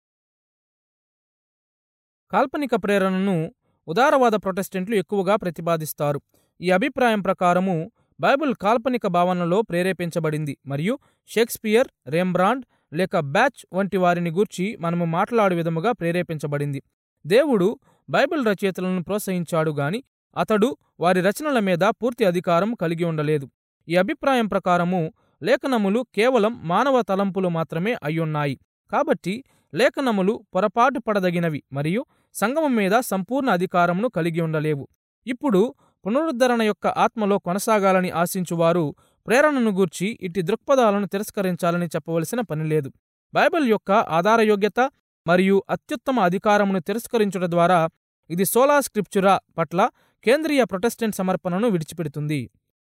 కాల్పనిక ప్రేరణను ఉదారవాద ప్రొటెస్టెంట్లు ఎక్కువగా ప్రతిపాదిస్తారు ఈ అభిప్రాయం ప్రకారము బైబిల్ కాల్పనిక భావనలో ప్రేరేపించబడింది మరియు షేక్స్పియర్ రెంబ్రాండ్ లేక బ్యాచ్ వంటి వారిని గూర్చి మనము మాట్లాడు విధముగా ప్రేరేపించబడింది దేవుడు బైబిల్ రచయితలను ప్రోత్సహించాడు గాని అతడు వారి రచనల మీద పూర్తి అధికారం కలిగి ఉండలేదు ఈ అభిప్రాయం ప్రకారము లేఖనములు కేవలం మానవ తలంపులు మాత్రమే అయ్యున్నాయి కాబట్టి లేఖనములు పొరపాటు పడదగినవి మరియు సంగమం మీద సంపూర్ణ అధికారమును కలిగి ఉండలేవు ఇప్పుడు పునరుద్ధరణ యొక్క ఆత్మలో కొనసాగాలని ఆశించువారు ప్రేరణను గూర్చి ఇట్టి దృక్పథాలను తిరస్కరించాలని చెప్పవలసిన పనిలేదు బైబిల్ యొక్క ఆధారయోగ్యత మరియు అత్యుత్తమ అధికారమును తిరస్కరించుట ద్వారా ఇది సోలా స్క్రిప్చురా పట్ల కేంద్రీయ ప్రొటెస్టెంట్ సమర్పణను విడిచిపెడుతుంది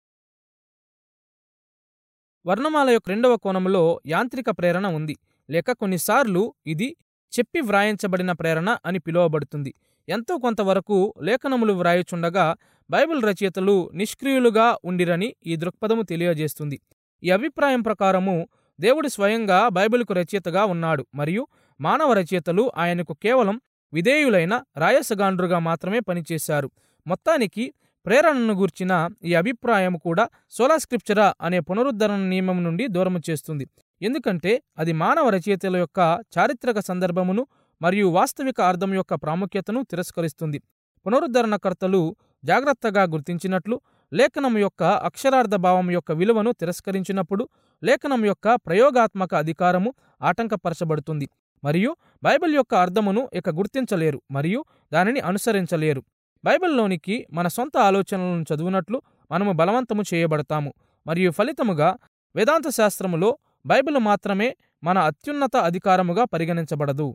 వర్ణమాల యొక్క రెండవ కోణంలో యాంత్రిక ప్రేరణ ఉంది లేక కొన్నిసార్లు ఇది చెప్పి వ్రాయించబడిన ప్రేరణ అని పిలువబడుతుంది ఎంతో కొంతవరకు లేఖనములు వ్రాయుచుండగా బైబిల్ రచయితలు నిష్క్రియులుగా ఉండిరని ఈ దృక్పథము తెలియజేస్తుంది ఈ అభిప్రాయం ప్రకారము దేవుడు స్వయంగా బైబిల్కు రచయితగా ఉన్నాడు మరియు మానవ రచయితలు ఆయనకు కేవలం విధేయులైన రాయసగాండ్రుగా మాత్రమే పనిచేశారు మొత్తానికి ప్రేరణను గూర్చిన ఈ అభిప్రాయం కూడా సోలా స్క్రిప్చరా అనే పునరుద్ధరణ నియమం నుండి దూరము చేస్తుంది ఎందుకంటే అది మానవ రచయితల యొక్క చారిత్రక సందర్భమును మరియు వాస్తవిక అర్థం యొక్క ప్రాముఖ్యతను తిరస్కరిస్తుంది పునరుద్ధరణకర్తలు జాగ్రత్తగా గుర్తించినట్లు లేఖనం యొక్క అక్షరార్థ భావం యొక్క విలువను తిరస్కరించినప్పుడు లేఖనం యొక్క ప్రయోగాత్మక అధికారము ఆటంకపరచబడుతుంది మరియు బైబిల్ యొక్క అర్థమును ఇక గుర్తించలేరు మరియు దానిని అనుసరించలేరు బైబిల్లోనికి మన సొంత ఆలోచనలను చదువునట్లు మనము బలవంతము చేయబడతాము మరియు ఫలితముగా వేదాంత శాస్త్రములో బైబిల్ మాత్రమే మన అత్యున్నత అధికారముగా పరిగణించబడదు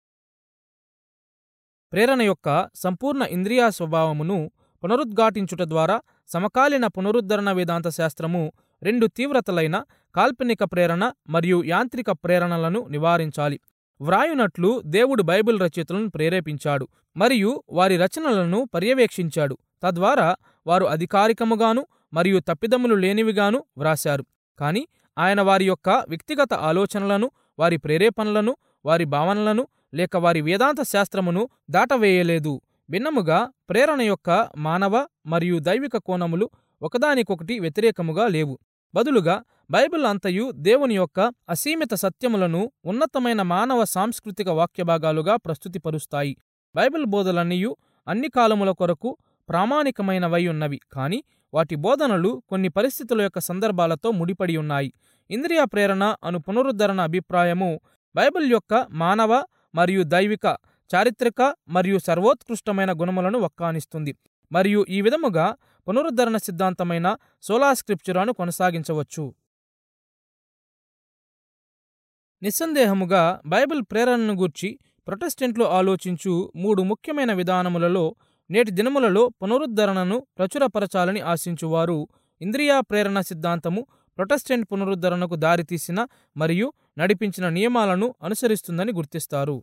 ప్రేరణ యొక్క సంపూర్ణ ఇంద్రియ స్వభావమును పునరుద్ఘాటించుట ద్వారా సమకాలీన పునరుద్ధరణ వేదాంత శాస్త్రము రెండు తీవ్రతలైన కాల్పనిక ప్రేరణ మరియు యాంత్రిక ప్రేరణలను నివారించాలి వ్రాయునట్లు దేవుడు బైబిల్ రచయితలను ప్రేరేపించాడు మరియు వారి రచనలను పర్యవేక్షించాడు తద్వారా వారు అధికారికముగాను మరియు తప్పిదములు లేనివిగాను వ్రాశారు కాని ఆయన వారి యొక్క వ్యక్తిగత ఆలోచనలను వారి ప్రేరేపణలను వారి భావనలను లేక వారి వేదాంత శాస్త్రమును దాటవేయలేదు భిన్నముగా ప్రేరణ యొక్క మానవ మరియు దైవిక కోణములు ఒకదానికొకటి వ్యతిరేకముగా లేవు బదులుగా బైబిల్ అంతయు దేవుని యొక్క అసీమిత సత్యములను ఉన్నతమైన మానవ సాంస్కృతిక వాక్యభాగాలుగా ప్రస్తుతిపరుస్తాయి బైబిల్ బోధలన్నీయు అన్ని కాలముల కొరకు ప్రామాణికమైనవై ఉన్నవి కానీ వాటి బోధనలు కొన్ని పరిస్థితుల యొక్క సందర్భాలతో ముడిపడి ఉన్నాయి ఇంద్రియ ప్రేరణ అను పునరుద్ధరణ అభిప్రాయము బైబిల్ యొక్క మానవ మరియు దైవిక చారిత్రక మరియు సర్వోత్కృష్టమైన గుణములను వక్కానిస్తుంది మరియు ఈ విధముగా పునరుద్ధరణ సిద్ధాంతమైన సోలా స్క్రిప్చురాను కొనసాగించవచ్చు నిస్సందేహముగా బైబిల్ ప్రేరణను గూర్చి ప్రొటెస్టెంట్లు ఆలోచించు మూడు ముఖ్యమైన విధానములలో నేటి దినములలో పునరుద్ధరణను ప్రచురపరచాలని ఆశించువారు ఇంద్రియ ప్రేరణ సిద్ధాంతము ప్రొటెస్టెంట్ పునరుద్ధరణకు దారితీసిన మరియు నడిపించిన నియమాలను అనుసరిస్తుందని గుర్తిస్తారు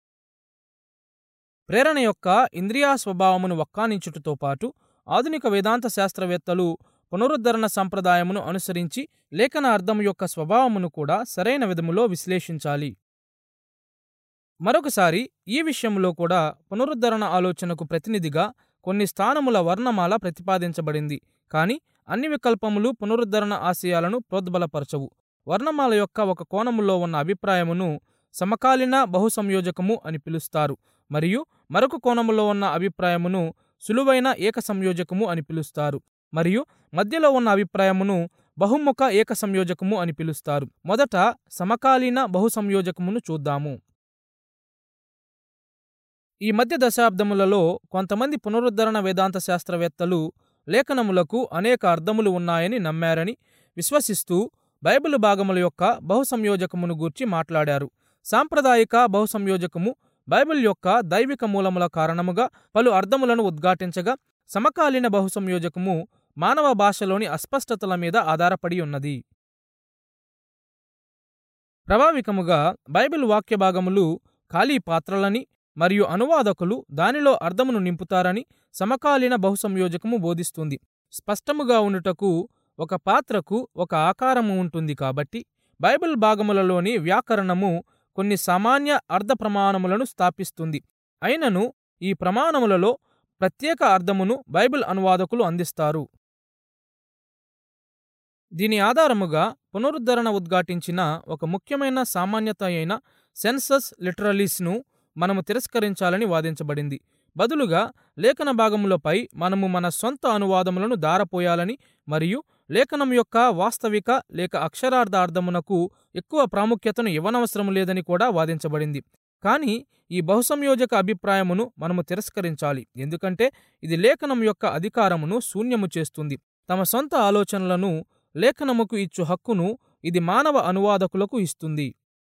ప్రేరణ యొక్క ఇంద్రియా స్వభావమును వక్కానించుటతో పాటు ఆధునిక వేదాంత శాస్త్రవేత్తలు పునరుద్ధరణ సంప్రదాయమును అనుసరించి లేఖన అర్థం యొక్క స్వభావమును కూడా సరైన విధములో విశ్లేషించాలి మరొకసారి ఈ విషయంలో కూడా పునరుద్ధరణ ఆలోచనకు ప్రతినిధిగా కొన్ని స్థానముల వర్ణమాల ప్రతిపాదించబడింది కానీ అన్ని వికల్పములు పునరుద్ధరణ ఆశయాలను ప్రోద్బలపరచవు వర్ణమాల యొక్క ఒక కోణములో ఉన్న అభిప్రాయమును సమకాలీన బహుసంయోజకము అని పిలుస్తారు మరియు మరొక కోణములో ఉన్న అభిప్రాయమును సులువైన ఏక సంయోజకము అని పిలుస్తారు మరియు మధ్యలో ఉన్న అభిప్రాయమును బహుముఖ ఏక సంయోజకము అని పిలుస్తారు మొదట సమకాలీన బహుసంయోజకమును చూద్దాము ఈ మధ్య దశాబ్దములలో కొంతమంది పునరుద్ధరణ వేదాంత శాస్త్రవేత్తలు లేఖనములకు అనేక అర్థములు ఉన్నాయని నమ్మారని విశ్వసిస్తూ బైబిల్ భాగముల యొక్క బహుసంయోజకమును గూర్చి మాట్లాడారు సాంప్రదాయిక బహుసంయోజకము బైబిల్ యొక్క దైవిక మూలముల కారణముగా పలు అర్థములను ఉద్ఘాటించగా సమకాలీన బహుసంయోజకము మానవ భాషలోని అస్పష్టతల మీద ఆధారపడి ఉన్నది ప్రభావికముగా బైబిల్ వాక్య భాగములు ఖాళీ పాత్రలని మరియు అనువాదకులు దానిలో అర్థమును నింపుతారని సమకాలీన బహుసంయోజకము బోధిస్తుంది స్పష్టముగా ఉండుటకు ఒక పాత్రకు ఒక ఆకారము ఉంటుంది కాబట్టి బైబిల్ భాగములలోని వ్యాకరణము కొన్ని సామాన్య అర్థ ప్రమాణములను స్థాపిస్తుంది అయినను ఈ ప్రమాణములలో ప్రత్యేక అర్థమును బైబిల్ అనువాదకులు అందిస్తారు దీని ఆధారముగా పునరుద్ధరణ ఉద్ఘాటించిన ఒక ముఖ్యమైన సామాన్యత అయిన సెన్సస్ లిటరలీస్ను మనము తిరస్కరించాలని వాదించబడింది బదులుగా లేఖన భాగములపై మనము మన సొంత అనువాదములను దారపోయాలని మరియు లేఖనం యొక్క వాస్తవిక లేక అక్షరార్థ అర్థమునకు ఎక్కువ ప్రాముఖ్యతను ఇవ్వనవసరం లేదని కూడా వాదించబడింది కానీ ఈ బహుసంయోజక అభిప్రాయమును మనము తిరస్కరించాలి ఎందుకంటే ఇది లేఖనం యొక్క అధికారమును శూన్యము చేస్తుంది తమ సొంత ఆలోచనలను లేఖనముకు ఇచ్చు హక్కును ఇది మానవ అనువాదకులకు ఇస్తుంది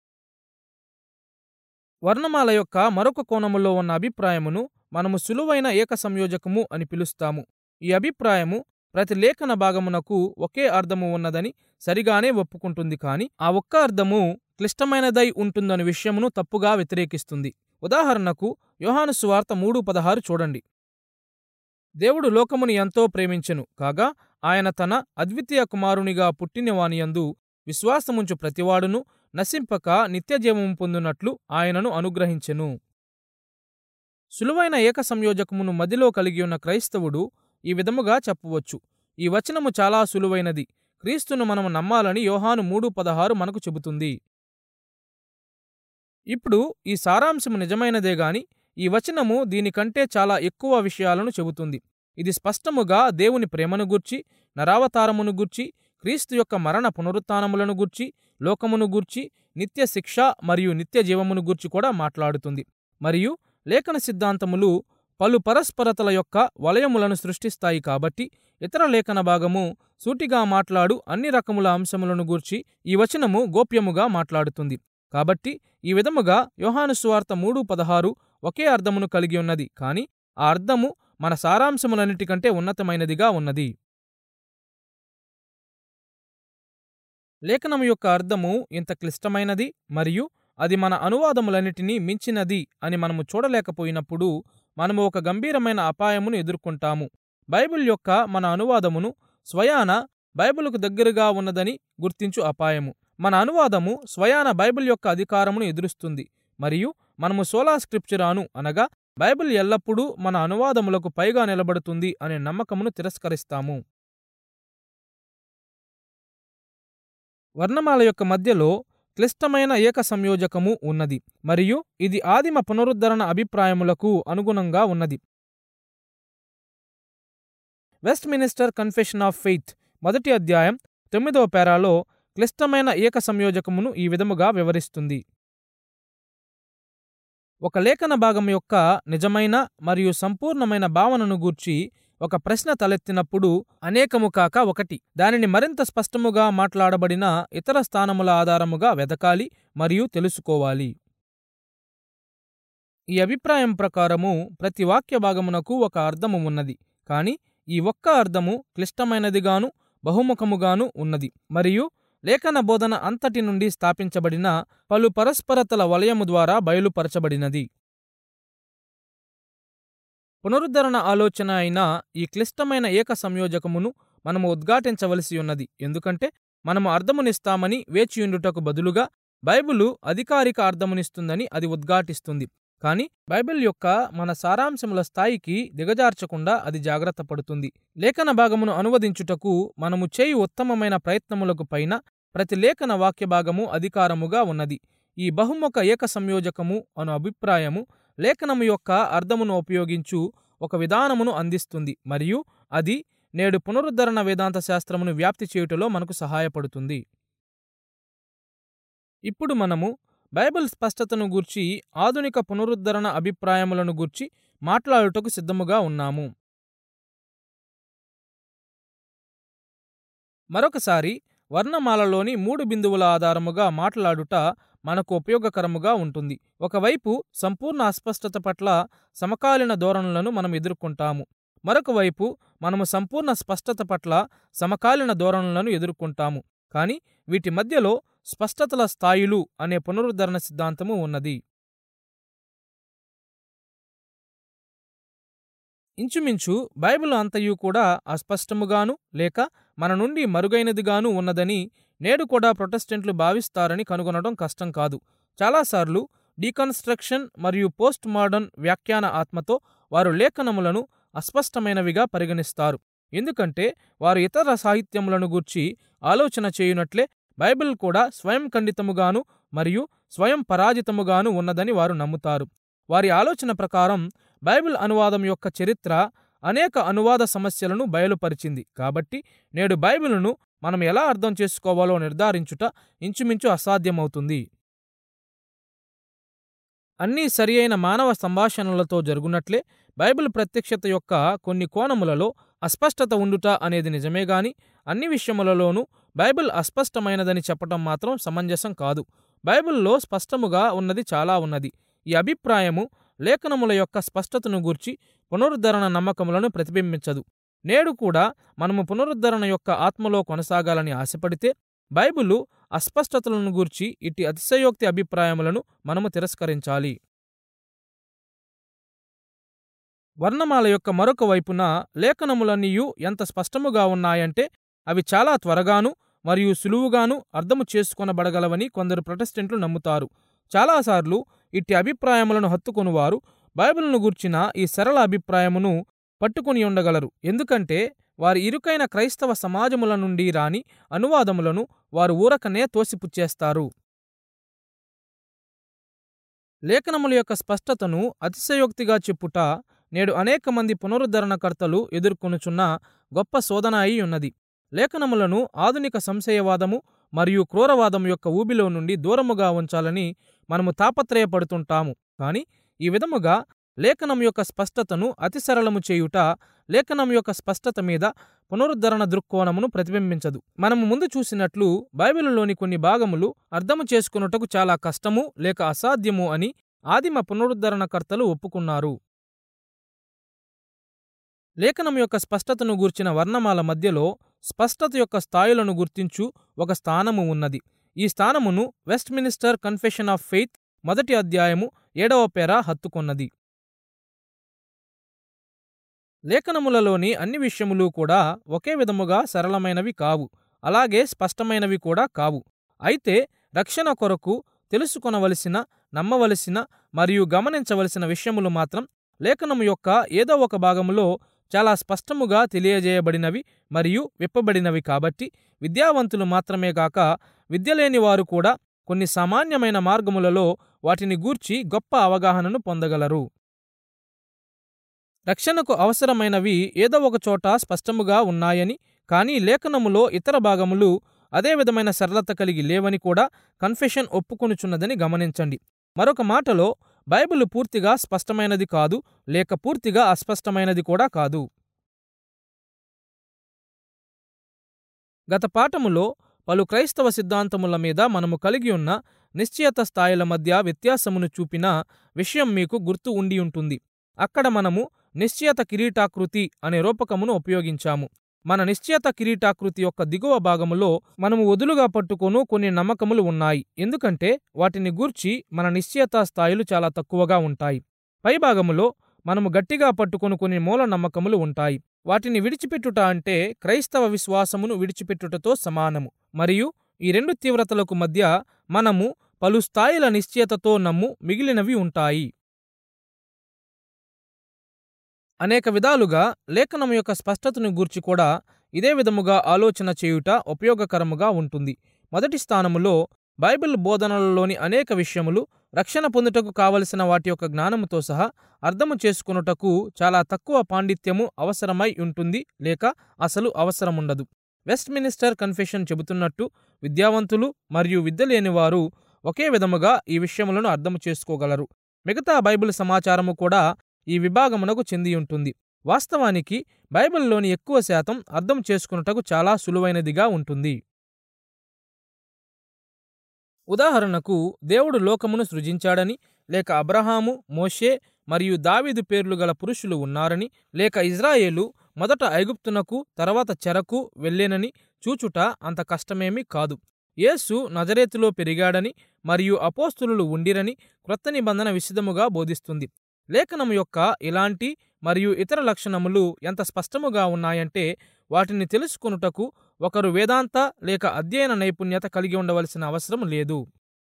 వర్ణమాల యొక్క మరొక కోణములో ఉన్న అభిప్రాయమును మనము సులువైన ఏక సంయోజకము అని పిలుస్తాము ఈ అభిప్రాయము ప్రతి లేఖన భాగమునకు ఒకే అర్థము ఉన్నదని సరిగానే ఒప్పుకుంటుంది కాని ఆ ఒక్క అర్థము క్లిష్టమైనదై ఉంటుందనే విషయమును తప్పుగా వ్యతిరేకిస్తుంది ఉదాహరణకు యోహాను సువార్త మూడు పదహారు చూడండి దేవుడు లోకముని ఎంతో ప్రేమించెను కాగా ఆయన తన అద్వితీయ కుమారునిగా పుట్టినవానియందు విశ్వాసముంచు ప్రతివాడును నశింపక నిత్యజీవము పొందునట్లు ఆయనను అనుగ్రహించెను సులువైన ఏక సంయోజకమును మదిలో కలిగి ఉన్న క్రైస్తవుడు ఈ విధముగా చెప్పవచ్చు ఈ వచనము చాలా సులువైనది క్రీస్తును మనము నమ్మాలని యోహాను మూడు పదహారు మనకు చెబుతుంది ఇప్పుడు ఈ సారాంశము నిజమైనదే గాని ఈ వచనము దీనికంటే చాలా ఎక్కువ విషయాలను చెబుతుంది ఇది స్పష్టముగా దేవుని ప్రేమను గూర్చి నరావతారమును గూర్చి క్రీస్తు యొక్క మరణ పునరుత్నములను గూర్చి లోకమును గూర్చి నిత్య శిక్ష మరియు నిత్య జీవమును గూర్చి కూడా మాట్లాడుతుంది మరియు లేఖన సిద్ధాంతములు పలు పరస్పరతల యొక్క వలయములను సృష్టిస్తాయి కాబట్టి ఇతర లేఖన భాగము సూటిగా మాట్లాడు అన్ని రకముల అంశములను గూర్చి ఈ వచనము గోప్యముగా మాట్లాడుతుంది కాబట్టి ఈ విధముగా యోహాను సువార్త మూడు పదహారు ఒకే అర్థమును కలిగి ఉన్నది కాని ఆ అర్థము మన సారాంశములన్నిటికంటే ఉన్నతమైనదిగా ఉన్నది లేఖనము యొక్క అర్థము ఇంత క్లిష్టమైనది మరియు అది మన అనువాదములన్నిటినీ మించినది అని మనము చూడలేకపోయినప్పుడు మనము ఒక గంభీరమైన అపాయమును ఎదుర్కొంటాము బైబిల్ యొక్క మన అనువాదమును స్వయాన బైబిలుకు దగ్గరగా ఉన్నదని గుర్తించు అపాయము మన అనువాదము స్వయాన బైబిల్ యొక్క అధికారమును ఎదురుస్తుంది మరియు మనము సోలా స్క్రిప్చురాను అనగా బైబిల్ ఎల్లప్పుడూ మన అనువాదములకు పైగా నిలబడుతుంది అనే నమ్మకమును తిరస్కరిస్తాము వర్ణమాల యొక్క మధ్యలో క్లిష్టమైన ఏక సంయోజకము ఉన్నది మరియు ఇది ఆదిమ పునరుద్ధరణ అభిప్రాయములకు అనుగుణంగా ఉన్నది Westminster confession of faith మొదటి అధ్యాయం తొమ్మిదవ పేరాలో క్లిష్టమైన ఏక సంయోజకమును ఈ విధముగా వివరిస్తుంది ఒక లేఖన భాగం యొక్క నిజమైన మరియు సంపూర్ణమైన భావనను గూర్చి ఒక ప్రశ్న తలెత్తినప్పుడు అనేకము కాక ఒకటి దానిని మరింత స్పష్టముగా మాట్లాడబడిన ఇతర స్థానముల ఆధారముగా వెదకాలి మరియు తెలుసుకోవాలి ఈ అభిప్రాయం ప్రకారము ప్రతి వాక్య భాగమునకు ఒక అర్థము ఉన్నది కాని ఈ ఒక్క అర్థము క్లిష్టమైనదిగాను బహుముఖముగాను ఉన్నది మరియు లేఖన బోధన అంతటి నుండి స్థాపించబడిన పలు పరస్పరతల వలయము ద్వారా బయలుపరచబడినది పునరుద్ధరణ ఆలోచన అయిన ఈ క్లిష్టమైన ఏక సంయోజకమును మనము ఉద్ఘాటించవలసి ఉన్నది ఎందుకంటే మనము అర్థమునిస్తామని వేచియుండుటకు బదులుగా బైబిలు అధికారిక అర్థమునిస్తుందని అది ఉద్ఘాటిస్తుంది కానీ బైబిల్ యొక్క మన సారాంశముల స్థాయికి దిగజార్చకుండా అది జాగ్రత్త పడుతుంది లేఖన భాగమును అనువదించుటకు మనము చేయు ఉత్తమమైన ప్రయత్నములకు పైన ప్రతి లేఖన వాక్య భాగము అధికారముగా ఉన్నది ఈ బహుముఖ ఏక సంయోజకము అను అభిప్రాయము లేఖనము యొక్క అర్థమును ఉపయోగించు ఒక విధానమును అందిస్తుంది మరియు అది నేడు పునరుద్ధరణ వేదాంత శాస్త్రమును వ్యాప్తి చేయుటలో మనకు సహాయపడుతుంది ఇప్పుడు మనము బైబిల్ స్పష్టతను గూర్చి ఆధునిక పునరుద్ధరణ అభిప్రాయములను గూర్చి మాట్లాడుటకు సిద్ధముగా ఉన్నాము మరొకసారి వర్ణమాలలోని మూడు బిందువుల ఆధారముగా మాట్లాడుట మనకు ఉపయోగకరముగా ఉంటుంది ఒకవైపు సంపూర్ణ అస్పష్టత పట్ల సమకాలీన ధోరణులను మనం ఎదుర్కొంటాము మరొక వైపు మనము సంపూర్ణ స్పష్టత పట్ల సమకాలీన ధోరణులను ఎదుర్కొంటాము కానీ వీటి మధ్యలో స్పష్టతల స్థాయిలు అనే పునరుద్ధరణ సిద్ధాంతము ఉన్నది ఇంచుమించు బైబిల్ అంతయు కూడా అస్పష్టముగాను లేక మన నుండి మరుగైనదిగాను ఉన్నదని నేడు కూడా ప్రొటెస్టెంట్లు భావిస్తారని కనుగొనడం కష్టం కాదు చాలాసార్లు డీకన్స్ట్రక్షన్ మరియు పోస్ట్ మోడర్న్ వ్యాఖ్యాన ఆత్మతో వారు లేఖనములను అస్పష్టమైనవిగా పరిగణిస్తారు ఎందుకంటే వారు ఇతర సాహిత్యములను గూర్చి ఆలోచన చేయునట్లే బైబిల్ కూడా స్వయం ఖండితముగాను మరియు స్వయం పరాజితముగాను ఉన్నదని వారు నమ్ముతారు వారి ఆలోచన ప్రకారం బైబిల్ అనువాదం యొక్క చరిత్ర అనేక అనువాద సమస్యలను బయలుపరిచింది కాబట్టి నేడు బైబిలును మనం ఎలా అర్థం చేసుకోవాలో నిర్ధారించుట ఇంచుమించు అసాధ్యమవుతుంది అన్నీ సరియైన మానవ సంభాషణలతో జరుగునట్లే బైబిల్ ప్రత్యక్షత యొక్క కొన్ని కోణములలో అస్పష్టత ఉండుట అనేది నిజమే గాని అన్ని విషయములలోనూ బైబిల్ అస్పష్టమైనదని చెప్పటం మాత్రం సమంజసం కాదు బైబిల్లో స్పష్టముగా ఉన్నది చాలా ఉన్నది ఈ అభిప్రాయము లేఖనముల యొక్క స్పష్టతను గూర్చి పునరుద్ధరణ నమ్మకములను ప్రతిబింబించదు నేడు కూడా మనము పునరుద్ధరణ యొక్క ఆత్మలో కొనసాగాలని ఆశపడితే బైబిలు అస్పష్టతలను గూర్చి ఇట్టి అతిశయోక్తి అభిప్రాయములను మనము తిరస్కరించాలి వర్ణమాల యొక్క మరొక వైపున లేఖనములన్నీయు ఎంత స్పష్టముగా ఉన్నాయంటే అవి చాలా త్వరగాను మరియు సులువుగాను అర్థము చేసుకొనబడగలవని కొందరు ప్రొటెస్టెంట్లు నమ్ముతారు చాలాసార్లు ఇట్టి అభిప్రాయములను హత్తుకొనువారు బైబిల్ను గూర్చిన ఈ సరళ అభిప్రాయమును పట్టుకుని ఉండగలరు ఎందుకంటే వారి ఇరుకైన క్రైస్తవ సమాజముల నుండి రాని అనువాదములను వారు ఊరకనే తోసిపుచ్చేస్తారు లేఖనముల యొక్క స్పష్టతను అతిశయోక్తిగా చెప్పుట నేడు అనేక మంది పునరుద్ధరణకర్తలు ఎదుర్కొనుచున్న గొప్ప శోధన అయి ఉన్నది లేఖనములను ఆధునిక సంశయవాదము మరియు క్రూరవాదం యొక్క ఊబిలో నుండి దూరముగా ఉంచాలని మనము తాపత్రయపడుతుంటాము కాని ఈ విధముగా లేఖనం యొక్క స్పష్టతను అతి సరళము చేయుట లేఖనం యొక్క స్పష్టత మీద పునరుద్ధరణ దృక్కోణమును ప్రతిబింబించదు మనము ముందు చూసినట్లు బైబిలులోని కొన్ని భాగములు అర్థము చేసుకున్నటకు చాలా కష్టము లేక అసాధ్యము అని ఆదిమ పునరుద్ధరణకర్తలు ఒప్పుకున్నారు లేఖనం యొక్క స్పష్టతను గూర్చిన వర్ణమాల మధ్యలో స్పష్టత యొక్క స్థాయిలను గుర్తించు ఒక స్థానము ఉన్నది ఈ స్థానమును Westminster confession of faith మొదటి అధ్యాయము ఏడవ పేర హత్తుకొన్నది లేఖనములలోని అన్ని విషయములు కూడా ఒకే విధముగా సరళమైనవి కావు అలాగే స్పష్టమైనవి కూడా కావు అయితే రక్షణ కొరకు తెలుసుకొనవలసిన నమ్మవలసిన మరియు గమనించవలసిన విషయములు మాత్రం లేఖనము యొక్క ఏదో ఒక భాగములో చాలా స్పష్టముగా తెలియజేయబడినవి మరియు విప్పబడినవి కాబట్టి విద్యావంతులు మాత్రమే గాక విద్య లేని వారు కూడా కొన్ని సామాన్యమైన మార్గములలో వాటిని గూర్చి గొప్ప అవగాహనను పొందగలరు రక్షణకు అవసరమైనవి ఏదో ఒక చోట స్పష్టముగా ఉన్నాయని కానీ లేఖనములో ఇతర భాగములు అదే విధమైన సరళత కలిగి లేవని కూడా కన్ఫెషన్ ఒప్పుకొనుచున్నదని గమనించండి మరొక మాటలో బైబిల్ పూర్తిగా స్పష్టమైనది కాదు లేక పూర్తిగా అస్పష్టమైనది కూడా కాదు గత పాఠములో పలు క్రైస్తవ సిద్ధాంతముల మీద మనము కలిగి ఉన్న నిశ్చయత స్థాయిల మధ్య వ్యత్యాసమును చూపిన విషయం మీకు గుర్తు ఉండి ఉంటుంది అక్కడ మనము నిశ్చయత కిరీటాకృతి అనే రూపకమును ఉపయోగించాము మన నిశ్చయత కిరీటాకృతి యొక్క దిగువ భాగములో మనము వదులుగా పట్టుకొను కొన్ని నమ్మకములు ఉన్నాయి ఎందుకంటే వాటిని గూర్చి మన నిశ్చయత స్థాయిలు చాలా తక్కువగా ఉంటాయి పై భాగములో మనము గట్టిగా పట్టుకొను కొన్ని మూల నమ్మకములు ఉంటాయి వాటిని విడిచిపెట్టుట అంటే క్రైస్తవ విశ్వాసమును విడిచిపెట్టుటతో సమానము మరియు ఈ రెండు తీవ్రతలకు మధ్య మనము పలు స్థాయిల నిశ్చయతతో నమ్ము మిగిలినవి ఉంటాయి అనేక విధాలుగా లేఖనం యొక్క స్పష్టతను గూర్చి కూడా ఇదే విధముగా ఆలోచన చేయుట ఉపయోగకరముగా ఉంటుంది మొదటి స్థానములో బైబిల్ బోధనలలోని అనేక విషయములు రక్షణ పొందుటకు కావలసిన వాటి యొక్క జ్ఞానముతో సహా అర్థము చేసుకొనుటకు చాలా తక్కువ పాండిత్యము అవసరమై ఉంటుంది లేక అసలు అవసరముండదు వెస్ట్ మినిస్టర్ కన్ఫెషన్ చెబుతున్నట్టు విద్యావంతులు మరియు విద్య లేని వారు ఒకే విధముగా ఈ విషయములను అర్థము చేసుకోగలరు మిగతా బైబిల్ సమాచారము కూడా ఈ విభాగమునకు చెంది ఉంటుంది వాస్తవానికి బైబిల్లోని ఎక్కువ శాతం అర్థం చేసుకున్నటకు చాలా సులువైనదిగా ఉంటుంది ఉదాహరణకు దేవుడు లోకమును సృజించాడని లేక అబ్రహాము మోషే మరియు దావీదు పేర్లు గల పురుషులు ఉన్నారని లేక ఇజ్రాయేలు మొదట ఐగుప్తునకు తర్వాత చెరకు వెళ్ళేనని చూచుట అంత కష్టమేమీ కాదు యేసు నజరేతులో పెరిగాడని మరియు అపోస్తులు ఉండిరని క్రొత్త నిబంధన విశదముగా బోధిస్తుంది లేఖనము యొక్క ఇలాంటి మరియు ఇతర లక్షణములు ఎంత స్పష్టముగా ఉన్నాయంటే వాటిని తెలుసుకొనుటకు ఒకరు వేదాంత లేక అధ్యయన నైపుణ్యత కలిగి ఉండవలసిన అవసరం లేదు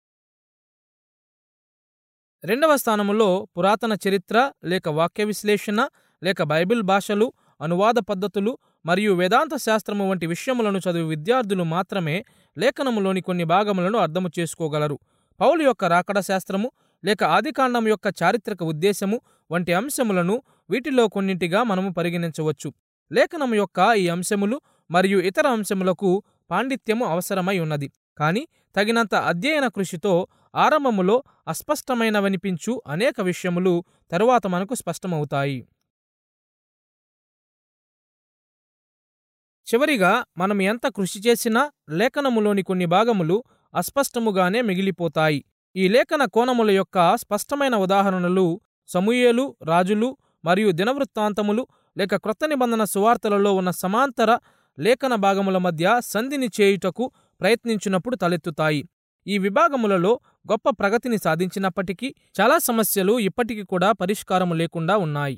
రెండవ స్థానములో పురాతన చరిత్ర లేక వాక్య విశ్లేషణ లేక బైబిల్ భాషలు అనువాద పద్ధతులు మరియు వేదాంత శాస్త్రము వంటి విషయములను చదివి విద్యార్థులు మాత్రమే లేఖనములోని కొన్ని భాగములను అర్థము చేసుకోగలరు పౌలు యొక్క రాకడ శాస్త్రము లేక ఆదికాండం యొక్క చారిత్రక ఉద్దేశము వంటి అంశములను వీటిలో కొన్నింటిగా మనము పరిగణించవచ్చు లేఖనము యొక్క ఈ అంశములు మరియు ఇతర అంశములకు పాండిత్యము అవసరమై ఉన్నది కానీ తగినంత అధ్యయన కృషితో ఆరంభములో అస్పష్టమైనవనిపించు అనేక విషయములు తరువాత మనకు స్పష్టమవుతాయి చివరిగా మనం ఎంత కృషి చేసినా లేఖనములోని కొన్ని భాగములు అస్పష్టముగానే మిగిలిపోతాయి ఈ లేఖన కోణముల యొక్క స్పష్టమైన ఉదాహరణలు సమూయేలు రాజులు మరియు దినవృత్తాంతములు లేక క్రొత్త నిబంధన సువార్తలలో ఉన్న సమాంతర లేఖన భాగముల మధ్య సంధిని చేయుటకు ప్రయత్నించినప్పుడు తలెత్తుతాయి ఈ విభాగములలో గొప్ప ప్రగతిని సాధించినప్పటికీ చాలా సమస్యలు ఇప్పటికీ కూడా పరిష్కారము లేకుండా ఉన్నాయి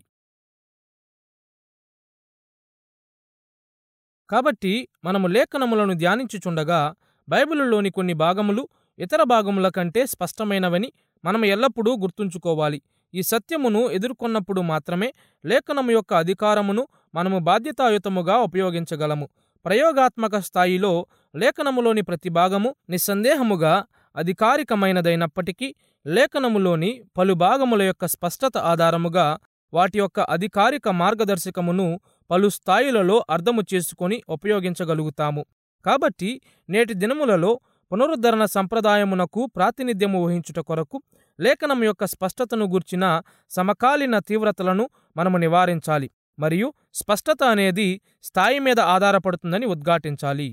కాబట్టి మనము లేఖనములను ధ్యానించుచుండగా బైబిలులోని కొన్ని భాగములు ఇతర భాగముల కంటే స్పష్టమైనవని మనం ఎల్లప్పుడూ గుర్తుంచుకోవాలి ఈ సత్యమును ఎదుర్కొన్నప్పుడు మాత్రమే లేఖనము యొక్క అధికారమును మనము బాధ్యతాయుతముగా ఉపయోగించగలము ప్రయోగాత్మక స్థాయిలో లేఖనములోని ప్రతి భాగము నిస్సందేహముగా అధికారికమైనదైనప్పటికీ లేఖనములోని పలు భాగముల యొక్క స్పష్టత ఆధారముగా వాటి యొక్క అధికారిక మార్గదర్శకమును పలు స్థాయిలలో అర్థము చేసుకొని ఉపయోగించగలుగుతాము కాబట్టి నేటి దినములలో పునరుద్ధరణ సంప్రదాయమునకు ప్రాతినిధ్యము వహించుట కొరకు లేఖనం యొక్క స్పష్టతను గూర్చిన సమకాలీన తీవ్రతలను మనము నివారించాలి మరియు స్పష్టత అనేది స్థాయి మీద ఆధారపడుతుందని ఉద్ఘాటించాలి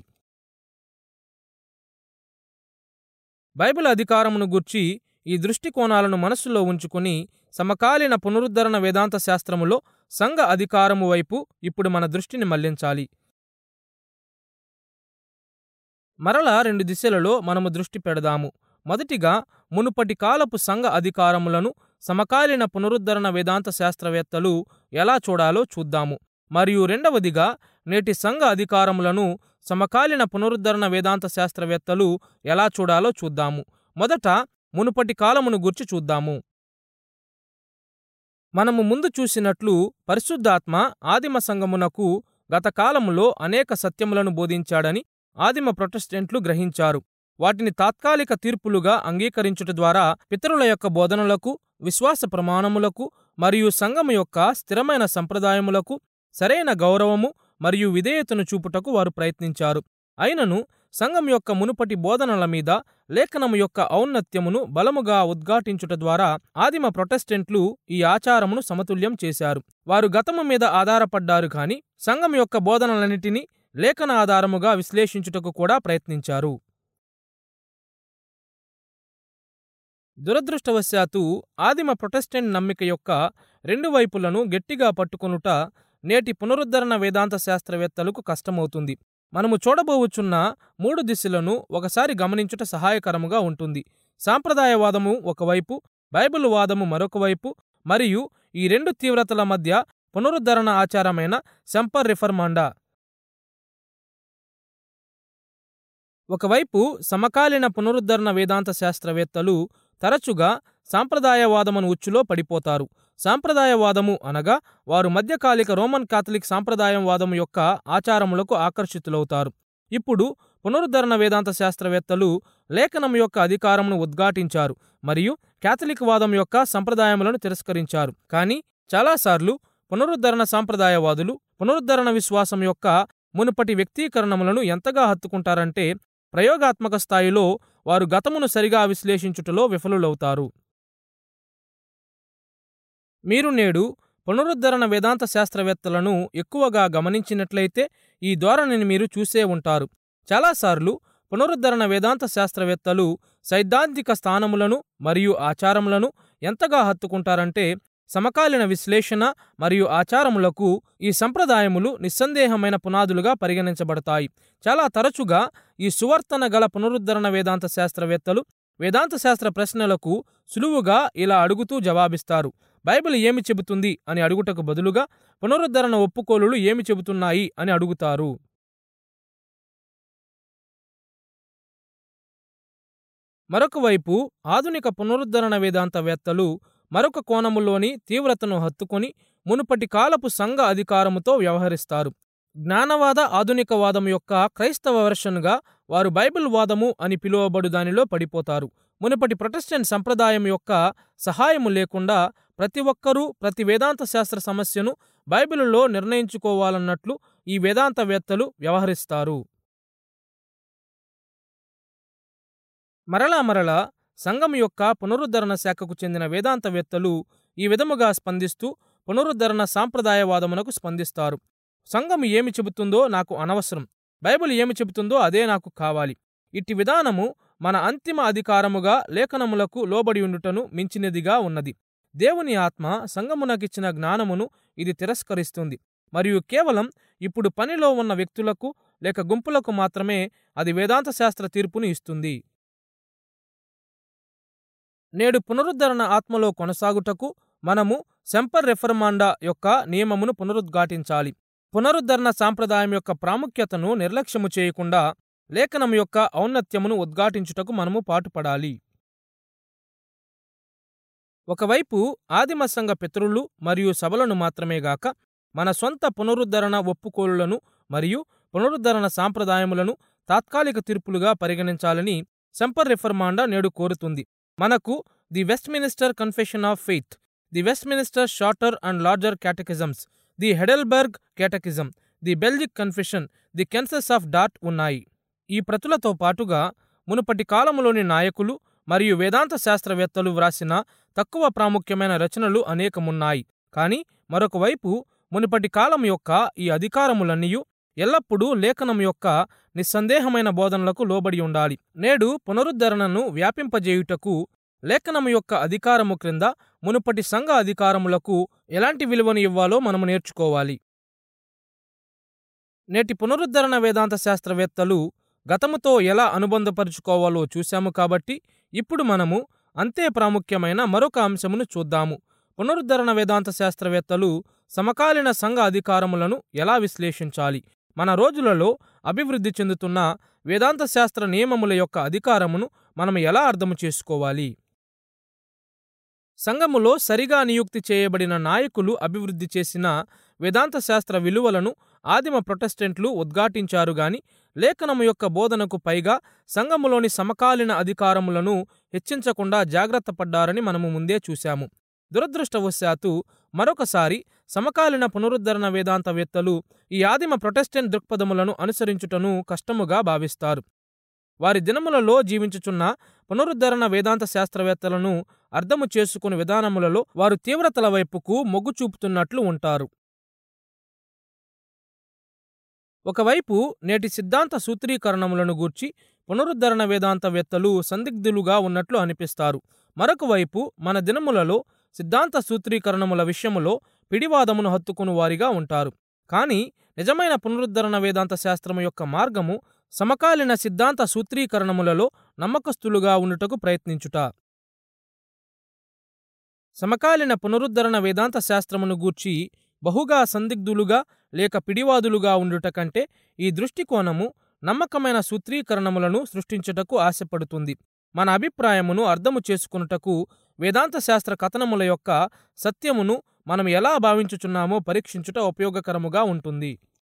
బైబిల్ అధికారమును గూర్చి ఈ దృష్టికోణాలను మనస్సులో ఉంచుకుని సమకాలీన పునరుద్ధరణ వేదాంత శాస్త్రములో సంఘ అధికారము వైపు ఇప్పుడు మన దృష్టిని మళ్లించాలి మరలా రెండు దిశలలో మనము దృష్టి పెడదాము మొదటిగా మునుపటి కాలపు సంఘ అధికారములను సమకాలీన పునరుద్ధరణ వేదాంత శాస్త్రవేత్తలు ఎలా చూడాలో చూద్దాము మరియు రెండవదిగా నేటి సంఘ అధికారములను సమకాలీన పునరుద్ధరణ వేదాంత శాస్త్రవేత్తలు ఎలా చూడాలో చూద్దాము మొదట మునుపటి కాలమును గుర్చి చూద్దాము మనము ముందు చూసినట్లు పరిశుద్ధాత్మ ఆదిమ సంఘమునకు గత కాలములో అనేక సత్యములను బోధించాడని ఆదిమ ప్రొటెస్టెంట్లు గ్రహించారు వాటిని తాత్కాలిక తీర్పులుగా అంగీకరించుట ద్వారా పితరుల యొక్క బోధనలకు విశ్వాస ప్రమాణములకు మరియు సంఘము యొక్క స్థిరమైన సంప్రదాయములకు సరైన గౌరవము మరియు విధేయతను చూపుటకు వారు ప్రయత్నించారు అయినను సంఘం యొక్క మునుపటి బోధనల మీద లేఖనము యొక్క ఔన్నత్యమును బలముగా ఉద్ఘాటించుట ద్వారా ఆదిమ ప్రొటెస్టెంట్లు ఈ ఆచారమును సమతుల్యం చేశారు వారు గతము మీద ఆధారపడ్డారు కాని సంఘం యొక్క బోధనలన్నిటినీ లేఖన ఆధారముగా విశ్లేషించుటకు కూడా ప్రయత్నించారు దురదృష్టవశాత్తు ఆదిమ ప్రొటెస్టెంట్ నమ్మిక యొక్క రెండు వైపులను గట్టిగా పట్టుకొనుట నేటి పునరుద్ధరణ వేదాంత శాస్త్రవేత్తలకు కష్టమవుతుంది మనము చూడబోవుచున్న మూడు దిశలను ఒకసారి గమనించుట సహాయకరముగా ఉంటుంది సాంప్రదాయవాదము ఒకవైపు బైబిల్ వాదము మరొక వైపు మరియు ఈ రెండు తీవ్రతల మధ్య పునరుద్ధరణ ఆచారమైన సెంపర్ రిఫర్మాండా ఒకవైపు సమకాలీన పునరుద్ధరణ వేదాంత శాస్త్రవేత్తలు తరచుగా సాంప్రదాయవాదమును ఉచ్చులో పడిపోతారు సాంప్రదాయవాదము అనగా వారు మధ్యకాలిక రోమన్ కాథలిక్ సాంప్రదాయవాదము యొక్క ఆచారములకు ఆకర్షితులవుతారు ఇప్పుడు పునరుద్ధరణ వేదాంత శాస్త్రవేత్తలు లేఖనం యొక్క అధికారమును ఉద్ఘాటించారు మరియు కాథలిక్ వాదం యొక్క సంప్రదాయములను తిరస్కరించారు కానీ చాలాసార్లు పునరుద్ధరణ సాంప్రదాయవాదులు పునరుద్ధరణ విశ్వాసం యొక్క మునుపటి వ్యక్తీకరణములను ఎంతగా హత్తుకుంటారంటే ప్రయోగాత్మక స్థాయిలో వారు గతమును సరిగా విశ్లేషించుటలో విఫలులవుతారు మీరు నేడు పునరుద్ధరణ వేదాంత శాస్త్రవేత్తలను ఎక్కువగా గమనించినట్లయితే ఈ ధోరణిని మీరు చూసే ఉంటారు చాలాసార్లు పునరుద్ధరణ వేదాంత శాస్త్రవేత్తలు సైద్ధాంతిక స్థానములను మరియు ఆచారములను ఎంతగా హత్తుకుంటారంటే సమకాలీన విశ్లేషణ మరియు ఆచారములకు ఈ సంప్రదాయములు నిస్సందేహమైన పునాదులుగా పరిగణించబడతాయి చాలా తరచుగా ఈ సువర్తన గల పునరుద్ధరణ వేదాంత శాస్త్రవేత్తలు వేదాంత శాస్త్ర ప్రశ్నలకు సులువుగా ఇలా అడుగుతూ జవాబిస్తారు బైబిల్ ఏమి చెబుతుంది అని అడుగుటకు బదులుగా పునరుద్ధరణ ఒప్పుకోలులు ఏమి చెబుతున్నాయి అని అడుగుతారు మరొక వైపు ఆధునిక పునరుద్ధరణ వేదాంతవేత్తలు మరొక కోణములోని తీవ్రతను హత్తుకొని మునుపటి కాలపు సంఘ అధికారముతో వ్యవహరిస్తారు జ్ఞానవాద ఆధునికవాదం యొక్క క్రైస్తవ వెర్షన్గా వారు బైబిల్ వాదము అని పిలువబడు దానిలో పడిపోతారు మునుపటి ప్రొటెస్టెంట్ సంప్రదాయం యొక్క సహాయము లేకుండా ప్రతి ఒక్కరూ ప్రతి వేదాంత శాస్త్ర సమస్యను బైబిలులో నిర్ణయించుకోవాలన్నట్లు ఈ వేదాంతవేత్తలు వ్యవహరిస్తారు మరలా మరలా సంఘం యొక్క పునరుద్ధరణ శాఖకు చెందిన వేదాంతవేత్తలు ఈ విధముగా స్పందిస్తూ పునరుద్ధరణ సాంప్రదాయవాదమునకు స్పందిస్తారు సంఘం ఏమి చెబుతుందో నాకు అనవసరం బైబిల్ ఏమి చెబుతుందో అదే నాకు కావాలి ఇట్టి విధానము మన అంతిమ అధికారముగా లేఖనములకు లోబడి ఉండుటను మించినదిగా ఉన్నది దేవుని ఆత్మ సంఘమునకిచ్చిన జ్ఞానమును ఇది తిరస్కరిస్తుంది మరియు కేవలం ఇప్పుడు పనిలో ఉన్న వ్యక్తులకు లేక గుంపులకు మాత్రమే అది వేదాంత శాస్త్ర తీర్పును ఇస్తుంది నేడు పునరుద్ధరణ ఆత్మలో కొనసాగుటకు మనము సెంపర్ రెఫర్మాండా యొక్క నియమమును పునరుద్ఘాటించాలి పునరుద్ధరణ సాంప్రదాయం యొక్క ప్రాముఖ్యతను నిర్లక్ష్యము చేయకుండా లేఖనం యొక్క ఔన్నత్యమును ఉద్ఘాటించుటకు మనము పాటుపడాలి ఒకవైపు ఆదిమ సంఘ పితరులు మరియు సభలను మాత్రమే గాక మన సొంత పునరుద్ధరణ ఒప్పుకోలులను మరియు పునరుద్ధరణ సాంప్రదాయములను తాత్కాలిక తీర్పులుగా పరిగణించాలని సెంపర్ రిఫర్మాండా నేడు కోరుతుంది మనకు the Westminster confession of faith the Westminster shorter and larger catechisms the Heidelberg catechism the Belgic confession the canons of డాట్ ఉన్నాయి ఈ ప్రతులతో పాటుగా మునుపటి కాలములోని నాయకులు మరియు వేదాంత శాస్త్రవేత్తలు వ్రాసిన తక్కువ ప్రాముఖ్యమైన రచనలు అనేకమున్నాయి కానీ మరొక వైపు మునుపటి కాలం యొక్క ఈ అధికారములన్నీయు ఎల్లప్పుడూ లేఖనం యొక్క నిస్సందేహమైన బోధనలకు లోబడి ఉండాలి నేడు పునరుద్ధరణను వ్యాపింపజేయుటకు లేఖనము యొక్క అధికారము క్రింద మునుపటి సంఘ అధికారములకు ఎలాంటి విలువను ఇవ్వాలో మనము నేర్చుకోవాలి నేటి పునరుద్ధరణ వేదాంత శాస్త్రవేత్తలు గతముతో ఎలా అనుబంధపరుచుకోవాలో చూశాము కాబట్టి ఇప్పుడు మనము అంతే ప్రాముఖ్యమైన మరొక అంశమును చూద్దాము పునరుద్ధరణ వేదాంత శాస్త్రవేత్తలు సమకాలీన సంఘ అధికారములను ఎలా విశ్లేషించాలి మన రోజులలో అభివృద్ధి చెందుతున్న వేదాంత శాస్త్ర నియమముల యొక్క అధికారమును మనం ఎలా అర్థము చేసుకోవాలి సంఘములో సరిగా నియుక్తి చేయబడిన నాయకులు అభివృద్ధి చేసిన వేదాంత శాస్త్ర విలువలను ఆదిమ ప్రొటెస్టెంట్లు ఉద్ఘాటించారు గాని లేఖనము యొక్క బోధనకు పైగా సంఘములోని సమకాలీన అధికారములను హెచ్చించకుండా జాగ్రత్త పడ్డారని మనము ముందే చూశాము దురదృష్టవశాత్తు మరొకసారి సమకాలీన పునరుద్ధరణ వేదాంతవేత్తలు ఈ ఆదిమ ప్రొటెస్టెంట్ దృక్పథములను అనుసరించుటను కష్టముగా భావిస్తారు వారి దినములలో జీవించుచున్న పునరుద్ధరణ వేదాంత శాస్త్రవేత్తలను అర్థము చేసుకుని విధానములలో వారు తీవ్రతల వైపుకు మొగ్గు చూపుతున్నట్లు ఉంటారు ఒకవైపు నేటి సిద్ధాంత సూత్రీకరణములను గూర్చి పునరుద్ధరణ వేదాంతవేత్తలు సందిగ్ధులుగా ఉన్నట్లు అనిపిస్తారు మరొక వైపు మన దినములలో సిద్ధాంత సూత్రీకరణముల విషయములో పిడివాదమును హత్తుకుని వారిగా ఉంటారు కానీ నిజమైన పునరుద్ధరణ వేదాంత శాస్త్రము యొక్క మార్గము సమకాలీన సిద్ధాంత సూత్రీకరణములలో నమ్మకస్తులుగా ఉండుటకు ప్రయత్నించుట సమకాలీన పునరుద్ధరణ వేదాంత శాస్త్రమును గూర్చి బహుగా సందిగ్ధులుగా లేక పిడివాదులుగా ఉండుట కంటే ఈ దృష్టికోణము నమ్మకమైన సూత్రీకరణములను సృష్టించుటకు ఆశపడుతుంది మన అభిప్రాయమును అర్థము చేసుకున్నటకు వేదాంత శాస్త్ర కథనముల యొక్క సత్యమును మనం ఎలా భావించుచున్నామో పరీక్షించుట ఉపయోగకరముగా ఉంటుంది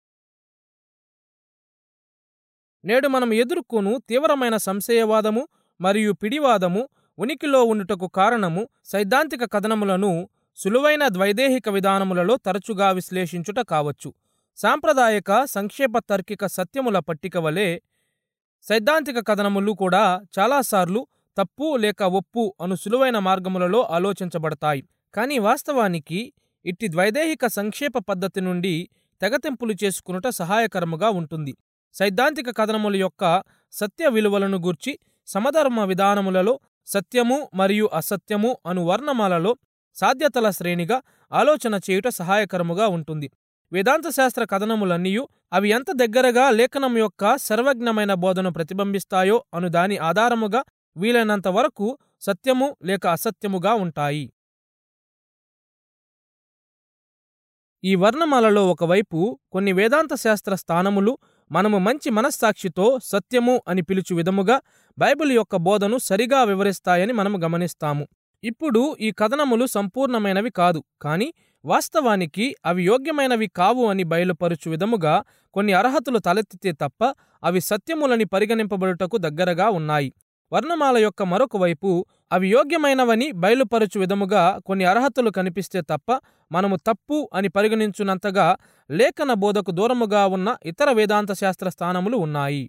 నేడు మనం ఎదుర్కొను తీవ్రమైన సంశయవాదము మరియు పిడివాదము ఉనికిలో ఉండుటకు కారణము సైద్ధాంతిక కథనములను సులువైన ద్వైదేహిక విధానములలో తరచుగా విశ్లేషించుట కావచ్చు సాంప్రదాయక సంక్షేప తార్కిక సత్యముల పట్టిక వలె సైద్ధాంతిక కథనములు కూడా చాలాసార్లు తప్పు లేక ఒప్పు అను సులువైన మార్గములలో ఆలోచించబడతాయి కానీ వాస్తవానికి ఇట్టి ద్వైదేహిక సంక్షేప పద్ధతి నుండి తెగతెంపులు చేసుకునుట సహాయకరముగా ఉంటుంది సైద్ధాంతిక కథనముల యొక్క సత్య విలువలను గూర్చి సమధర్మ విధానములలో సత్యము మరియు అసత్యము అను వర్ణమాలలో సాధ్యతల శ్రేణిగా ఆలోచన చేయుట సహాయకరముగా ఉంటుంది వేదాంత శాస్త్ర కథనములన్నీయు అవి ఎంత దగ్గరగా లేఖనం యొక్క సర్వజ్ఞమైన బోధను ప్రతిబింబిస్తాయో అను దాని ఆధారముగా వీలైనంత వరకు సత్యము లేక అసత్యముగా ఉంటాయి ఈ వర్ణమాలలో ఒకవైపు కొన్ని వేదాంత శాస్త్ర స్థానములు మనము మంచి మనస్సాక్షితో సత్యము అని పిలుచు విధముగా బైబిల్ యొక్క బోధను సరిగా వివరిస్తాయని మనము గమనిస్తాము ఇప్పుడు ఈ కథనములు సంపూర్ణమైనవి కాదు కానీ వాస్తవానికి అవి యోగ్యమైనవి కావు అని బయలుపరుచు విధముగా కొన్ని అర్హతలు తలెత్తితే తప్ప అవి సత్యములని పరిగణింపబడుటకు దగ్గరగా ఉన్నాయి వర్ణమాల యొక్క మరొక వైపు అవి యోగ్యమైనవని బయలుపరచు విధముగా కొన్ని అర్హతలు కనిపిస్తే తప్ప మనము తప్పు అని పరిగణించునంతగా లేఖన బోధకు దూరముగా ఉన్న ఇతర వేదాంత శాస్త్ర స్థానములు ఉన్నాయి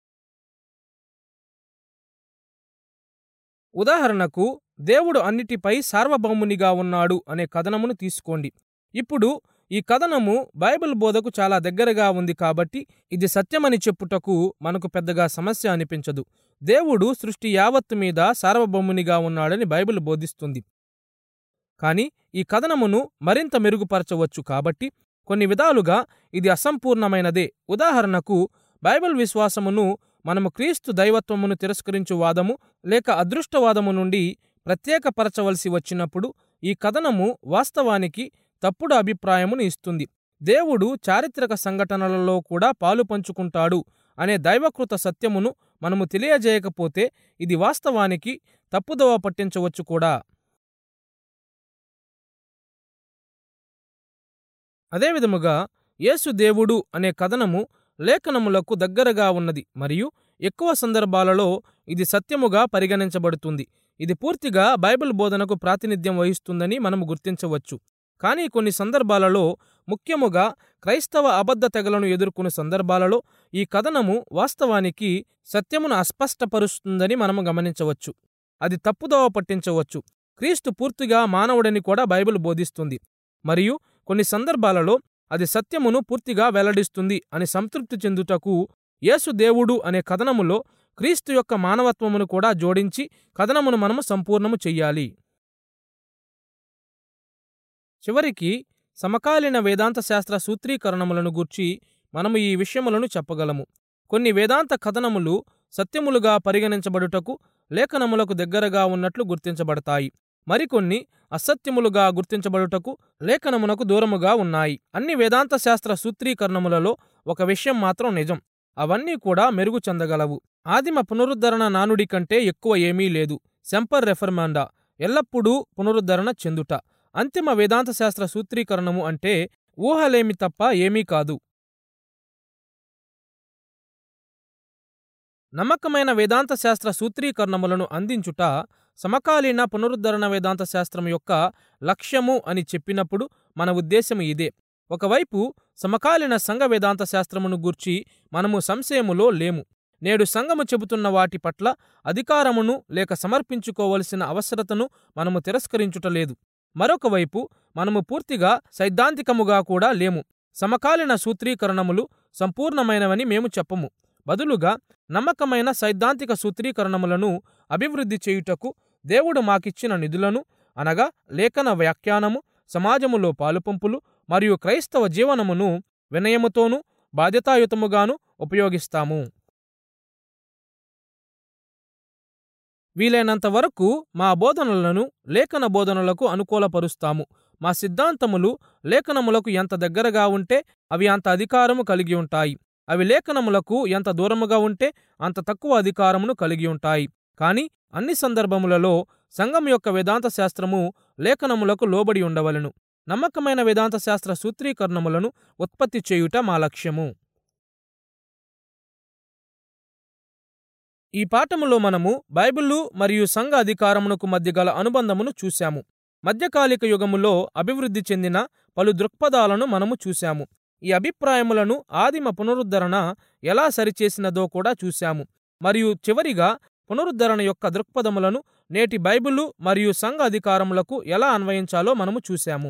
ఉదాహరణకు దేవుడు అన్నిటిపై సార్వభౌమునిగా ఉన్నాడు అనే కథనమును తీసుకోండి ఇప్పుడు ఈ కథనము బైబిల్ బోధకు చాలా దగ్గరగా ఉంది కాబట్టి ఇది సత్యమని చెప్పుటకు మనకు పెద్దగా సమస్య అనిపించదు దేవుడు సృష్టి యావత్తు మీద సార్వభౌమునిగా ఉన్నాడని బైబిల్ బోధిస్తుంది కానీ ఈ కథనమును మరింత మెరుగుపరచవచ్చు కాబట్టి కొన్ని విధాలుగా ఇది అసంపూర్ణమైనదే ఉదాహరణకు బైబిల్ విశ్వాసమును మనము క్రీస్తు దైవత్వమును తిరస్కరించు వాదము లేక అదృష్టవాదము నుండి ప్రత్యేకపరచవలసి వచ్చినప్పుడు ఈ కథనము వాస్తవానికి తప్పుడు అభిప్రాయమును ఇస్తుంది దేవుడు చారిత్రక సంఘటనలలో కూడా పాలు పంచుకుంటాడు అనే దైవకృత సత్యమును మనము తెలియజేయకపోతే ఇది వాస్తవానికి తప్పుదోవ పట్టించవచ్చు కూడా అదేవిధముగా యేసు దేవుడు అనే కథనము లేఖనములకు దగ్గరగా ఉన్నది మరియు ఎక్కువ సందర్భాలలో ఇది సత్యముగా పరిగణించబడుతుంది ఇది పూర్తిగా బైబిల్ బోధనకు ప్రాతినిధ్యం వహిస్తుందని మనము గుర్తించవచ్చు కానీ కొన్ని సందర్భాలలో ముఖ్యముగా క్రైస్తవ అబద్ధ తెగలను ఎదుర్కొనే సందర్భాలలో ఈ కథనము వాస్తవానికి సత్యమును అస్పష్టపరుస్తుందని మనము గమనించవచ్చు అది తప్పుదోవ పట్టించవచ్చు క్రీస్తు పూర్తిగా మానవుడని కూడా బైబిల్ బోధిస్తుంది మరియు కొన్ని సందర్భాలలో అది సత్యమును పూర్తిగా వెల్లడిస్తుంది అని సంతృప్తి చెందుటకు యేసు దేవుడు అనే కథనములో క్రీస్తు యొక్క మానవత్వమును కూడా జోడించి కథనమును మనము సంపూర్ణము చెయ్యాలి చివరికి సమకాలీన వేదాంత శాస్త్ర సూత్రీకరణములను గూర్చి మనము ఈ విషయములను చెప్పగలము కొన్ని వేదాంత కథనములు సత్యములుగా పరిగణించబడుటకు లేఖనములకు దగ్గరగా ఉన్నట్లు గుర్తించబడతాయి మరికొన్ని అసత్యములుగా గుర్తించబడుటకు లేఖనమునకు దూరముగా ఉన్నాయి అన్ని వేదాంత శాస్త్ర సూత్రీకరణములలో ఒక విషయం మాత్రం నిజం అవన్నీ కూడా మెరుగు చెందగలవు ఆదిమ పునరుద్ధరణ నానుడి కంటే ఎక్కువ ఏమీ లేదు సెంపర్ రెఫర్మాండా ఎల్లప్పుడూ పునరుద్ధరణ చెందుట అంతిమ వేదాంత శాస్త్ర సూత్రీకరణము అంటే ఊహలేమి తప్ప ఏమీ కాదు నమ్మకమైన వేదాంత శాస్త్ర సూత్రీకరణములను అందించుట సమకాలీన పునరుద్ధరణ వేదాంత శాస్త్రం యొక్క లక్ష్యము అని చెప్పినప్పుడు మన ఉద్దేశము ఇదే ఒకవైపు సమకాలీన సంఘ వేదాంత శాస్త్రమును గూర్చి మనము సంశయములో లేము నేడు సంఘము చెబుతున్న వాటి పట్ల అధికారమును లేక సమర్పించుకోవలసిన అవసరతను మనము తిరస్కరించుటలేదు మరొక వైపు మనము పూర్తిగా సైద్ధాంతికముగా కూడా లేము సమకాలీన సూత్రీకరణములు సంపూర్ణమైనవని మేము చెప్పము బదులుగా నమ్మకమైన సైద్ధాంతిక సూత్రీకరణములను అభివృద్ధి చేయుటకు దేవుడు మాకిచ్చిన నిధులను అనగా లేఖన వ్యాఖ్యానము సమాజములో పాలుపంపులు మరియు క్రైస్తవ జీవనమును వినయముతోనూ బాధ్యతాయుతముగాను ఉపయోగిస్తాము వీలైనంత వరకు మా బోధనలను లేఖన బోధనలకు అనుకూలపరుస్తాము మా సిద్ధాంతములు లేఖనములకు ఎంత దగ్గరగా ఉంటే అవి అంత అధికారము కలిగి ఉంటాయి అవి లేఖనములకు ఎంత దూరముగా ఉంటే అంత తక్కువ అధికారమును కలిగి ఉంటాయి కానీ అన్ని సందర్భములలో సంఘం యొక్క వేదాంత శాస్త్రము లేఖనములకు లోబడి ఉండవలను నమ్మకమైన వేదాంత శాస్త్ర సూత్రీకరణములను ఉత్పత్తి చేయుట మా లక్ష్యము ఈ పాఠములో మనము బైబిలు మరియు సంఘ అధికారమునకు మధ్య గల అనుబంధమును చూశాము మధ్యకాలిక యుగములో అభివృద్ధి చెందిన పలు దృక్పథాలను మనము చూశాము ఈ అభిప్రాయములను ఆదిమ పునరుద్ధరణ ఎలా సరిచేసినదో కూడా చూశాము మరియు చివరిగా పునరుద్ధరణ యొక్క దృక్పథములను నేటి బైబిలు మరియు సంఘ అధికారములకు ఎలా అన్వయించాలో మనము చూశాము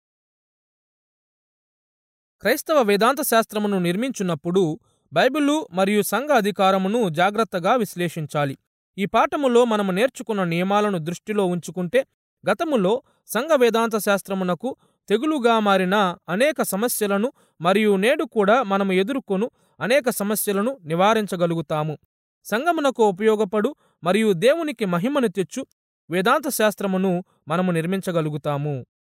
క్రైస్తవ వేదాంత శాస్త్రమును నిర్మించున్నప్పుడు బైబిలు మరియు సంఘ అధికారమును జాగ్రత్తగా విశ్లేషించాలి ఈ పాఠములో మనము నేర్చుకున్న నియమాలను దృష్టిలో ఉంచుకుంటే గతములో సంఘ వేదాంత శాస్త్రమునకు తెగులుగా మారిన అనేక సమస్యలను మరియు నేడు కూడా మనము ఎదుర్కొను అనేక సమస్యలను నివారించగలుగుతాము సంఘమునకు ఉపయోగపడు మరియు దేవునికి మహిమను తెచ్చు వేదాంత శాస్త్రమును మనము నిర్మించగలుగుతాము